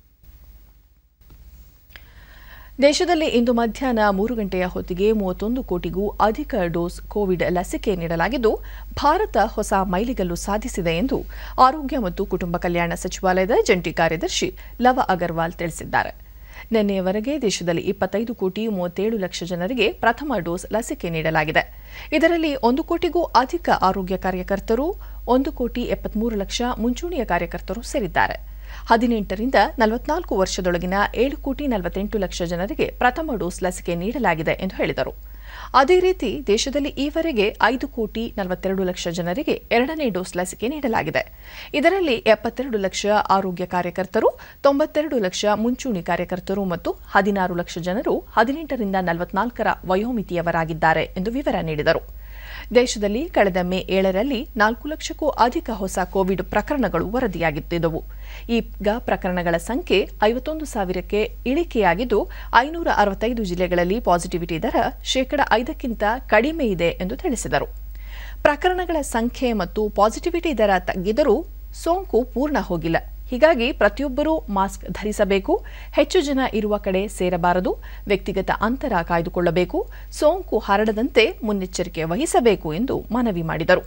ದೇಶದಲ್ಲಿ ಇಂದು ಮಧ್ಯಾಹ್ನ ಮೂರು ಗಂಟೆಯ ಹೊತ್ತಿಗೆ ಮೂವತ್ತೊಂದು ಕೋಟಿಗೂ ಅಧಿಕ ಡೋಸ್ ಕೋವಿಡ್ ಲಸಿಕೆ ನೀಡಲಾಗಿದ್ದು ಭಾರತ ಹೊಸ ಮೈಲಿಗಲ್ಲು ಸಾಧಿಸಿದೆ ಎಂದು ಆರೋಗ್ಯ ಮತ್ತು ಕುಟುಂಬ ಕಲ್ಯಾಣ ಸಚಿವಾಲಯದ ಜಂಟಿ ಕಾರ್ಯದರ್ಶಿ ಲವ ಅಗರ್ವಾಲ್ ತಿಳಿಸಿದ್ದಾರೆ ನಿನ್ನೆಯವರೆಗೆ ದೇಶದಲ್ಲಿ ಇಪ್ಪತ್ತೈದು ಕೋಟಿ ಮೂವತ್ತೇಳು ಲಕ್ಷ ಜನರಿಗೆ ಪ್ರಥಮ ಡೋಸ್ ಲಸಿಕೆ ನೀಡಲಾಗಿದೆ ಇದರಲ್ಲಿ ಒಂದು ಕೋಟಿಗೂ ಅಧಿಕ ಆರೋಗ್ಯ ಕಾರ್ಯಕರ್ತರು ಒಂದು ಕೋಟಿ ಎಪ್ಪತ್ಮೂರು ಲಕ್ಷ ಮುಂಚೂಣಿಯ ಕಾರ್ಯಕರ್ತರು ಸೇರಿದ್ದಾರೆ ಹದಿನೆಂಟರಿಂದ ನಲವತ್ನಾಲ್ಕು ವರ್ಷದೊಳಗಿನ ಏಳು ಕೋಟಿ ನಲವತ್ತೆಂಟು ಲಕ್ಷ ಜನರಿಗೆ ಪ್ರಥಮ ಡೋಸ್ ಲಸಿಕೆ ನೀಡಲಾಗಿದೆ ಎಂದು ಹೇಳಿದರು ಅದೇ ರೀತಿ ದೇಶದಲ್ಲಿ ಈವರೆಗೆ ಐದು ಕೋಟಿ ನಲವತ್ತೆರಡು ಲಕ್ಷ ಜನರಿಗೆ ಎರಡನೇ ಡೋಸ್ ಲಸಿಕೆ ನೀಡಲಾಗಿದೆ ಇದರಲ್ಲಿ ಎಪ್ಪತ್ತೆರಡು ಲಕ್ಷ ಆರೋಗ್ಯ ಕಾರ್ಯಕರ್ತರು ತೊಂಬತ್ತೆರಡು ಲಕ್ಷ ಮುಂಚೂಣಿ ಕಾರ್ಯಕರ್ತರು ಮತ್ತು ಹದಿನಾರು ಲಕ್ಷ ಜನರು ಹದಿನೆಂಟರಿಂದ ನಲವತ್ನಾಲ್ಕರ ವಯೋಮಿತಿಯವರಾಗಿದ್ದಾರೆ ಎಂದು ವಿವರ ನೀಡಿದರು ದೇಶದಲ್ಲಿ ಕಳೆದ ಮೇ ಏಳರಲ್ಲಿ ನಾಲ್ಕು ಲಕ್ಷಕ್ಕೂ ಅಧಿಕ ಹೊಸ ಕೋವಿಡ್ ಪ್ರಕರಣಗಳು ವರದಿಯಾಗಿದ್ದವು ಈಗ ಪ್ರಕರಣಗಳ ಸಂಖ್ಯೆ ಐವತ್ತೊಂದು ಸಾವಿರಕ್ಕೆ ಇಳಿಕೆಯಾಗಿದ್ದು ಐನೂರ ಅರವತ್ತೈದು ಜಿಲ್ಲೆಗಳಲ್ಲಿ ಪಾಸಿಟಿವಿಟಿ ದರ ಶೇಕಡ ಐದಕ್ಕಿಂತ ಕಡಿಮೆ ಇದೆ ಎಂದು ತಿಳಿಸಿದರು ಪ್ರಕರಣಗಳ ಸಂಖ್ಯೆ ಮತ್ತು ಪಾಸಿಟಿವಿಟಿ ದರ ತಗ್ಗಿದರೂ ಸೋಂಕು ಪೂರ್ಣ ಹೋಗಿಲ್ಲ ಹೀಗಾಗಿ ಪ್ರತಿಯೊಬ್ಬರೂ ಮಾಸ್ಕ್ ಧರಿಸಬೇಕು ಹೆಚ್ಚು ಜನ ಇರುವ ಕಡೆ ಸೇರಬಾರದು ವ್ಯಕ್ತಿಗತ ಅಂತರ ಕಾಯ್ದುಕೊಳ್ಳಬೇಕು ಸೋಂಕು ಹರಡದಂತೆ ಮುನ್ನೆಚ್ಚರಿಕೆ ವಹಿಸಬೇಕು ಎಂದು ಮನವಿ ಮಾಡಿದರು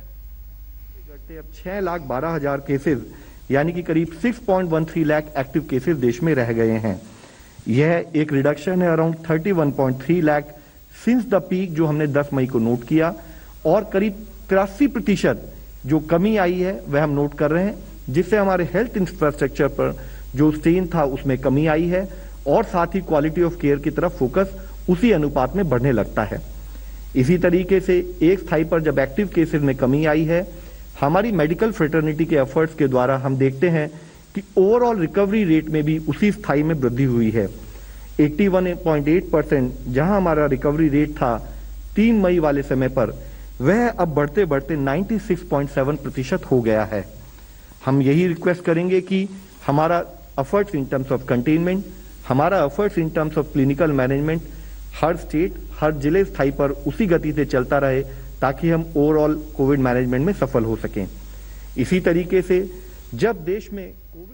घटते अब छह लाख बारह हजार केसेस यानी कि करीब 6.13 लाख एक्टिव केसेस देश में रह गए हैं यह एक रिडक्शन है around 31.3 lakh since the peak जो हमने 10 मई को नोट किया और करीब तिरासी प्रतिशत जो कमी आई है वह हम नोट कर रहे हैं जिससे हमारे हेल्थ इंफ्रास्ट्रक्चर पर जो स्ट्रेन था उसमें कमी आई है और साथ ही क्वालिटी ऑफ केयर की तरफ फोकस उसी अनुपात में बढ़ने लगता है इसी तरीके से एक स्थाई पर जब एक्टिव केसेस में कमी आई है हमारी मेडिकल फ्रेटर्निटी के एफर्ट्स के द्वारा हम देखते हैं कि ओवरऑल रिकवरी रेट में भी उसी स्थाई में वृद्धि हुई है 81.8 परसेंट जहां हमारा रिकवरी रेट था तीन मई वाले समय पर वह अब बढ़ते बढ़ते 96.7 प्रतिशत हो गया है हम यही रिक्वेस्ट करेंगे कि हमारा efforts in terms of containment हमारा efforts in terms of clinical management हर स्टेट हर जिले स्थाई पर उसी गति से चलता रहे ताकि हम ओवरऑल कोविड मैनेजमेंट में सफल हो सकें इसी तरीके से जब देश में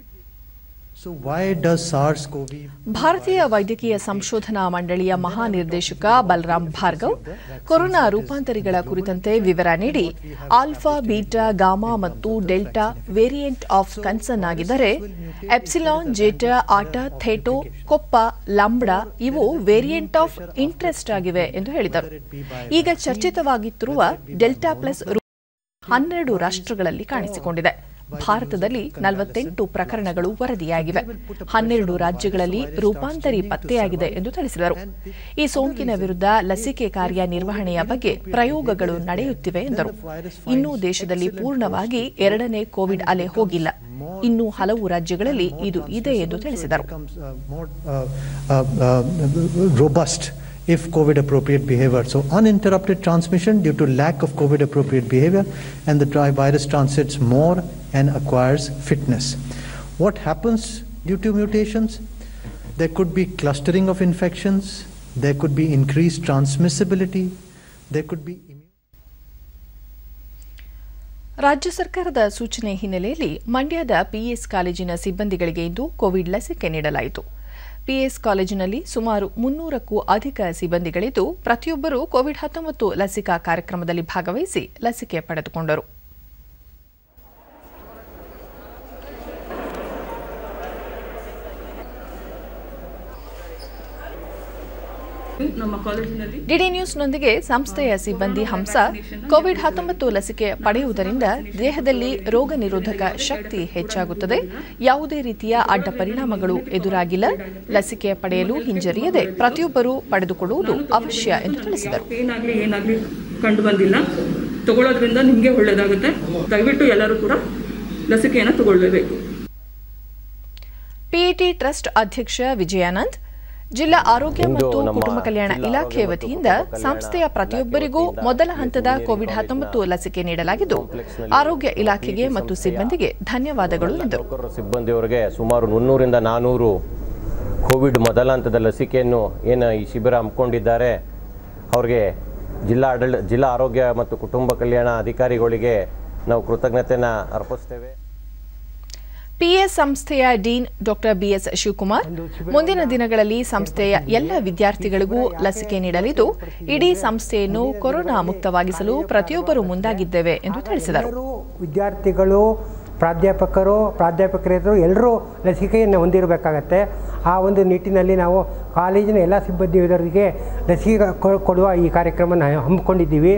So why does SARS-CoV ಭಾರತೀಯ ವೈದ್ಯಕೀಯ ಸಂಶೋಧನಾ ಮಂಡಳಿಯ ಮಹಾನಿರ್ದೇಶಕ ಬಲರಾಮ್ ಭಾರ್ಗವ್ ಕೊರೋನಾ ರೂಪಾಂತರಿಗಳ ಕುರಿತಂತೆ ವಿವರ ನೀಡಿ ಆಲ್ಫಾ ಬೀಟಾ ಗಾಮಾ ಮತ್ತು ಡೆಲ್ಟಾ ವೇರಿಯಂಟ್ ಆಫ್ ಕನ್ಸರ್ನ್ ಆಗಿದ್ದರೆ epsilon zeta eta theta Koppa ಲಂಬ್ಡಾ ಇವು ವೇರಿಯಂಟ್ ಆಫ್ ಇಂಟ್ರೆಸ್ಟ್ ಆಗಿವೆ ಎಂದು ಹೇಳಿದರು ಈಗ ಚರ್ಚಿತವಾಗುತ್ತಿರುವ ಡೆಲ್ಟಾ ಪ್ಲಸ್ ಹನ್ನೆರಡು ರಾಷ್ಟ್ರಗಳಲ್ಲಿ ಕಾಣಿಸಿಕೊಂಡಿದೆ ಭಾರತದಲ್ಲಿ ನಲವತ್ತೆಂಟು ಪ್ರಕರಣಗಳು ವರದಿಯಾಗಿವೆ ಹನ್ನೆರಡು ರಾಜ್ಯಗಳಲ್ಲಿ ರೂಪಾಂತರಿ ಪತ್ತೆಯಾಗಿದೆ ಎಂದು ತಿಳಿಸಿದರು ಈ ಸೋಂಕಿನ ವಿರುದ್ಧ ಲಸಿಕೆ ಕಾರ್ಯನಿರ್ವಹಣೆಯ ಬಗ್ಗೆ ಪ್ರಯೋಗಗಳು ನಡೆಯುತ್ತಿವೆ ಎಂದರು ಇನ್ನೂ ದೇಶದಲ್ಲಿ ಪೂರ್ಣವಾಗಿ ಎರಡನೇ ಕೋವಿಡ್ ಅಲೆ ಹೋಗಿಲ್ಲ ಇನ್ನೂ ಹಲವು ರಾಜ್ಯಗಳಲ್ಲಿ ಇದು ಇದೆ ಎಂದು ತಿಳಿಸಿದರು becomes uh, more uh, uh, uh, robust if COVID appropriate behavior. So uninterrupted transmission due to lack of COVID appropriate behavior and the dry virus transits more and acquires fitness. What happens due to mutations? There could be clustering of infections, there could be increased transmissibility, there could be ರಾಜ್ಯ ಸರ್ಕಾರದ ಸೂಚನೆ ಹಿನ್ನೆಲೆಯಲ್ಲಿ ಮಂಡ್ಯದ PS ಕಾಲೇಜಿನ ಸಿಬ್ಬಂದಿಗಳಿಗೆ ಇಂದು Covid ಲಸಿಕೆ ನೀಡಲಾಯಿತು PS ಕಾಲೇಜಿನಲ್ಲಿ ಸುಮಾರು ಮುನ್ನೂರಕ್ಕೂ ಅಧಿಕ ಸಿಬ್ಬಂದಿಗಳಿದ್ದು ಪ್ರತಿಯೊಬ್ಬರೂ ಕೋವಿಡ್ ಹತ್ತೊಂಬತ್ತು ಲಸಿಕಾ ಕಾರ್ಯಕ್ರಮದಲ್ಲಿ ಭಾಗವಹಿಸಿ ಲಸಿಕೆ ಪಡೆದುಕೊಂಡರು ನಮ್ಮ ಕಾಲೇಜಿನಲ್ಲಿ ಡಿಡಿ ನ್ಯೂಸ್ನೊಂದಿಗೆ ಸಂಸ್ಥೆಯ ಸಿಬ್ಬಂದಿ ಹಂಸ ಕೋವಿಡ್ ಹತ್ತೊಂಬತ್ತು ಲಸಿಕೆ ಪಡೆಯುವುದರಿಂದ ದೇಹದಲ್ಲಿ ರೋಗ ನಿರೋಧಕ ಶಕ್ತಿ ಹೆಚ್ಚಾಗುತ್ತದೆ ಯಾವುದೇ ರೀತಿಯ ಅಡ್ಡ ಪರಿಣಾಮಗಳು ಎದುರಾಗಿಲ್ಲ ಲಸಿಕೆ ಪಡೆಯಲು ಹಿಂಜರಿಯದೆ ಪ್ರತಿಯೊಬ್ಬರೂ ಪಡೆದುಕೊಳ್ಳುವುದು ಅವಶ್ಯ ಎಂದು ತಿಳಿಸಿದರು ಏನಾಗ್ಲಿ ಏನಾಗ್ಲಿ ಕಂಡು ಬಂದಿಲ್ಲ ತಗೊಳ್ಳೋದ್ರಿಂದ ನಿಮಗೆ ಒಳ್ಳೇದಾಗುತ್ತೆ ದಯವಿಟ್ಟು ಎಲ್ಲರೂ ಕೂಡ ಲಸಿಕೆಯನ್ನು ತಗೊಳ್ಳೇಬೇಕು ಪಿಇಟಿ ಟ್ರಸ್ಟ್ ಅಧ್ಯಕ್ಷ ವಿಜಯಾನಂದ್ ಜಿಲ್ಲಾ ಆರೋಗ್ಯ ಇಂದು ಮತ್ತು ನಮ್ಮ ಕುಟುಂಬ ಕಲ್ಯಾಣ ಜಿಲ್ಲಾ ಇಲಾಖೆ ಆರೋಗ್ಯ ಮತ್ತು ವತಿಯಿಂದ ಕುಟುಂಬ ಕಲ್ಯಾಣ ಸಂಸ್ಥೆಯ ಪ್ರತಿಯೊಬ್ಬರಿಗೂ ಮೊದಲ ಹಂತದ ಕೋವಿಡ್ ಹತ್ತೊಂಬತ್ತು ಲಸಿಕೆ ನೀಡಲಾಗಿದ್ದು ಆರೋಗ್ಯ ಇಲಾಖೆಗೆ ಮತ್ತು ಸಿಬ್ಬಂದಿಗೆ ಧನ್ಯವಾದಗಳು ಎಂದರು ನೌಕರರ ಸಿಬ್ಬಂದಿಯವರಿಗೆ ಸುಮಾರು ಮುನ್ನೂರಿಂದ ನಾನೂರು ಕೋವಿಡ್ ಮೊದಲ ಹಂತದ ಲಸಿಕೆಯನ್ನು ಏನು ಈ ಶಿಬಿರ ಹಮ್ಮಿಕೊಂಡಿದ್ದಾರೆ ಅವ್ರಿಗೆ ಜಿಲ್ಲಾ ಆಡಳಿತ ಜಿಲ್ಲಾ ಆರೋಗ್ಯ ಮತ್ತು ಕುಟುಂಬ ಕಲ್ಯಾಣ ಅಧಿಕಾರಿಗಳಿಗೆ ನಾವು ಕೃತಜ್ಞತೆಯನ್ನು ಅರ್ಪಿಸ್ತೇವೆ ಪಿಎಸ್ ಸಂಸ್ಥೆಯ ಡೀನ್ ಡಾಕ್ಟರ್ ಬಿಎಸ್ ಶಿವಕುಮಾರ್ ಮುಂದಿನ ದಿನಗಳಲ್ಲಿ ಸಂಸ್ಥೆಯ ಎಲ್ಲ ವಿದ್ಯಾರ್ಥಿಗಳಿಗೂ ಲಸಿಕೆ ನೀಡಲಿದ್ದು ಇಡೀ ಸಂಸ್ಥೆಯನ್ನು ಕೊರೋನಾ ಮುಕ್ತವಾಗಿಸಲು ಪ್ರತಿಯೊಬ್ಬರು ಮುಂದಾಗಿದ್ದೇವೆ ಎಂದು ತಿಳಿಸಿದರು ವಿದ್ಯಾರ್ಥಿಗಳು ಪ್ರಾಧ್ಯಾಪಕರು ಪ್ರಾಧ್ಯಾಪಕರೇತರು ಎಲ್ಲರೂ ಲಸಿಕೆಯನ್ನು ಹೊಂದಿರಬೇಕಾಗತ್ತೆ ಆ ಒಂದು ನಿಟ್ಟಿನಲ್ಲಿ ನಾವು ಕಾಲೇಜಿನ ಎಲ್ಲ ಸಿಬ್ಬಂದಿಯವರಿಗೆ ಲಸಿಕೆ ಕೊ- ಕೊಡುವ ಈ ಕಾರ್ಯಕ್ರಮನ ಹಮ್ಮಿಕೊಂಡಿದ್ದೀವಿ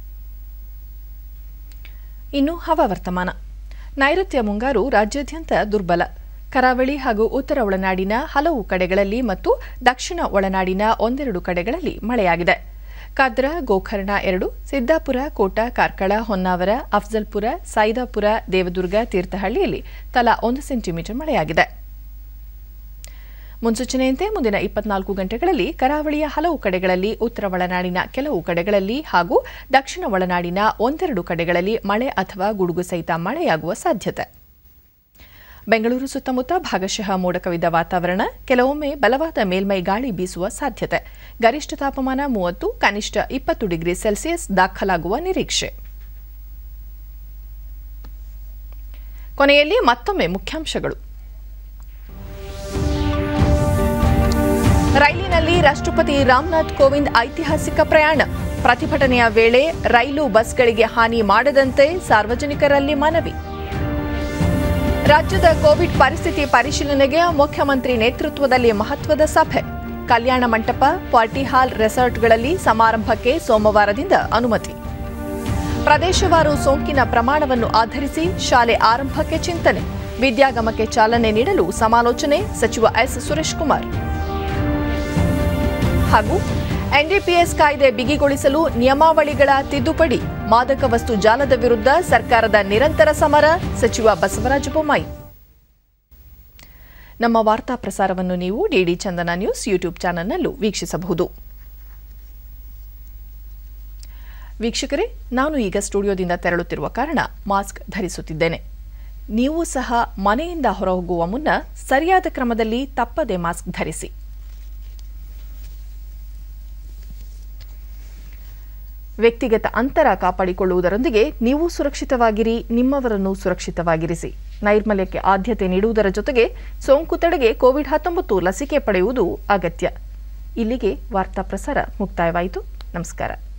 ಇನ್ನು ಹವಾವರ್ತಮಾನ ನೈಋತ್ಯ ಮುಂಗಾರು ರಾಜ್ಯಾದ್ಯಂತ ದುರ್ಬಲ ಕರಾವಳಿ ಹಾಗೂ ಉತ್ತರ ಒಳನಾಡಿನ ಹಲವು ಕಡೆಗಳಲ್ಲಿ ಮತ್ತು ದಕ್ಷಿಣ ಒಳನಾಡಿನ ಒಂದೆರಡು ಕಡೆಗಳಲ್ಲಿ ಮಳೆಯಾಗಿದೆ ಕಾದ್ರ ಗೋಕರ್ಣ ಎರಡು ಸಿದ್ದಾಪುರ ಕೋಟ ಕಾರ್ಕಳ ಹೊನ್ನಾವರ ಅಫ್ಜಲ್ಪುರ ಸೈದಾಪುರ ದೇವದುರ್ಗ ತೀರ್ಥಹಳ್ಳಿಯಲ್ಲಿ ತಲಾ ಒಂದು ಸೆಂಟಿಮೀಟರ್ ಮಳೆಯಾಗಿದೆ ಮುನ್ಸೂಚನೆಯಂತೆ ಮುಂದಿನ ಇಪ್ಪತ್ನಾಲ್ಕು ಗಂಟೆಗಳಲ್ಲಿ ಕರಾವಳಿಯ ಹಲವು ಕಡೆಗಳಲ್ಲಿ ಉತ್ತರ ಒಳನಾಡಿನ ಕೆಲವು ಕಡೆಗಳಲ್ಲಿ ಹಾಗೂ ದಕ್ಷಿಣ ಒಳನಾಡಿನ ಒಂದೆರಡು ಕಡೆಗಳಲ್ಲಿ ಮಳೆ ಅಥವಾ ಗುಡುಗು ಸಹಿತ ಮಳೆಯಾಗುವ ಸಾಧ್ಯತೆ ಬೆಂಗಳೂರು ಸುತ್ತಮುತ್ತ ಭಾಗಶಃ ಮೋಡ ಕವಿದ ವಾತಾವರಣ ಕೆಲವೊಮ್ಮೆ ಬಲವಾದ ಮೇಲ್ಮೈ ಗಾಳಿ ಬೀಸುವ ಸಾಧ್ಯತೆ ಗರಿಷ್ಠ ತಾಪಮಾನ ಮೂವತ್ತು ಕನಿಷ್ಠ ಇಪ್ಪತ್ತು ಡಿಗ್ರಿ ಸೆಲ್ಸಿಯಸ್ ದಾಖಲಾಗುವ ನಿರೀಕ್ಷೆ ಕೊನೆಯಲ್ಲಿ ಮತ್ತೊಮ್ಮೆ ಮುಖ್ಯಾಂಶಗಳು ರೈಲಿನಲ್ಲಿ ರಾಷ್ಟ್ರಪತಿ ರಾಮನಾಥ್ ಕೋವಿಂದ್ ಐತಿಹಾಸಿಕ ಪ್ರಯಾಣ ಪ್ರತಿಭಟನೆಯ ವೇಳೆ ರೈಲು ಬಸ್ಗಳಿಗೆ ಹಾನಿ ಮಾಡದಂತೆ ಸಾರ್ವಜನಿಕರಲ್ಲಿ ಮನವಿ ರಾಜ್ಯದ ಕೋವಿಡ್ ಪರಿಸ್ಥಿತಿ ಪರಿಶೀಲನೆಗೆ ಮುಖ್ಯಮಂತ್ರಿ ನೇತೃತ್ವದಲ್ಲಿ ಮಹತ್ವದ ಸಭೆ ಕಲ್ಯಾಣ ಮಂಟಪ ಪಾರ್ಟಿ ಹಾಲ್ ರೆಸಾರ್ಟ್ಗಳಲ್ಲಿ ಸಮಾರಂಭಕ್ಕೆ ಸೋಮವಾರದಿಂದ ಅನುಮತಿ ಪ್ರದೇಶವಾರು ಸೋಂಕಿನ ಪ್ರಮಾಣವನ್ನು ಆಧರಿಸಿ ಶಾಲೆ ಆರಂಭಕ್ಕೆ ಚಿಂತನೆ ವಿದ್ಯಾಗಮಕ್ಕೆ ಚಾಲನೆ ನೀಡಲು ಸಮಾಲೋಚನೆ ಸಚಿವ ಎಸ್ ಸುರೇಶ್ ಕುಮಾರ್ ಹಾಗೂ ಎನ್ಡಿಪಿಎಸ್ ಕಾಯ್ದೆ ಬಿಗಿಗೊಳಿಸಲು ನಿಯಮಾವಳಿಗಳ ತಿದ್ದುಪಡಿ ಮಾದಕ ವಸ್ತು ಜಾಲದ ವಿರುದ್ಧ ಸರ್ಕಾರದ ನಿರಂತರ ಸಮರ ಸಚಿವ ಬಸವರಾಜ ಬೊಮ್ಮಾಯಿ ನಮ್ಮ ವಾರ್ತಾ ಪ್ರಸಾರವನ್ನು ನೀವು ಡಿಡಿ ಚಂದನ ನ್ಯೂಸ್ ಯೂಟ್ಯೂಬ್ ಚಾನೆಲ್ನಲ್ಲೂ ವೀಕ್ಷಿಸಬಹುದು ವೀಕ್ಷಕರೇ ನಾನು ಈಗ ಸ್ಟುಡಿಯೋದಿಂದ ತೆರಳುತ್ತಿರುವ ಕಾರಣ ಮಾಸ್ಕ್ ಧರಿಸುತ್ತಿದ್ದೇನೆ ನೀವು ಸಹ ಮನೆಯಿಂದ ಹೊರಹೋಗುವ ಮುನ್ನ ಸರಿಯಾದ ಕ್ರಮದಲ್ಲಿ ತಪ್ಪದೆ ಮಾಸ್ಕ್ ಧರಿಸಿ ವ್ಯಕ್ತಿಗತ ಅಂತರ ಕಾಪಾಡಿಕೊಳ್ಳುವುದರೊಂದಿಗೆ ನೀವು ಸುರಕ್ಷಿತವಾಗಿರಿ ನಿಮ್ಮವರನ್ನು ಸುರಕ್ಷಿತವಾಗಿರಿಸಿ ನೈರ್ಮಲ್ಯಕ್ಕೆ ಆದ್ಯತೆ ನೀಡುವುದರ ಜೊತೆಗೆ ಸೋಂಕು ತಡೆಗೆ ಕೋವಿಡ್ ಹತ್ತೊಂಬತ್ತು ಲಸಿಕೆ ಪಡೆಯುವುದು ಅಗತ್ಯ ಇಲ್ಲಿಗೆ ವಾರ್ತಾ ಪ್ರಸಾರ ಮುಕ್ತಾಯವಾಯಿತು ನಮಸ್ಕಾರ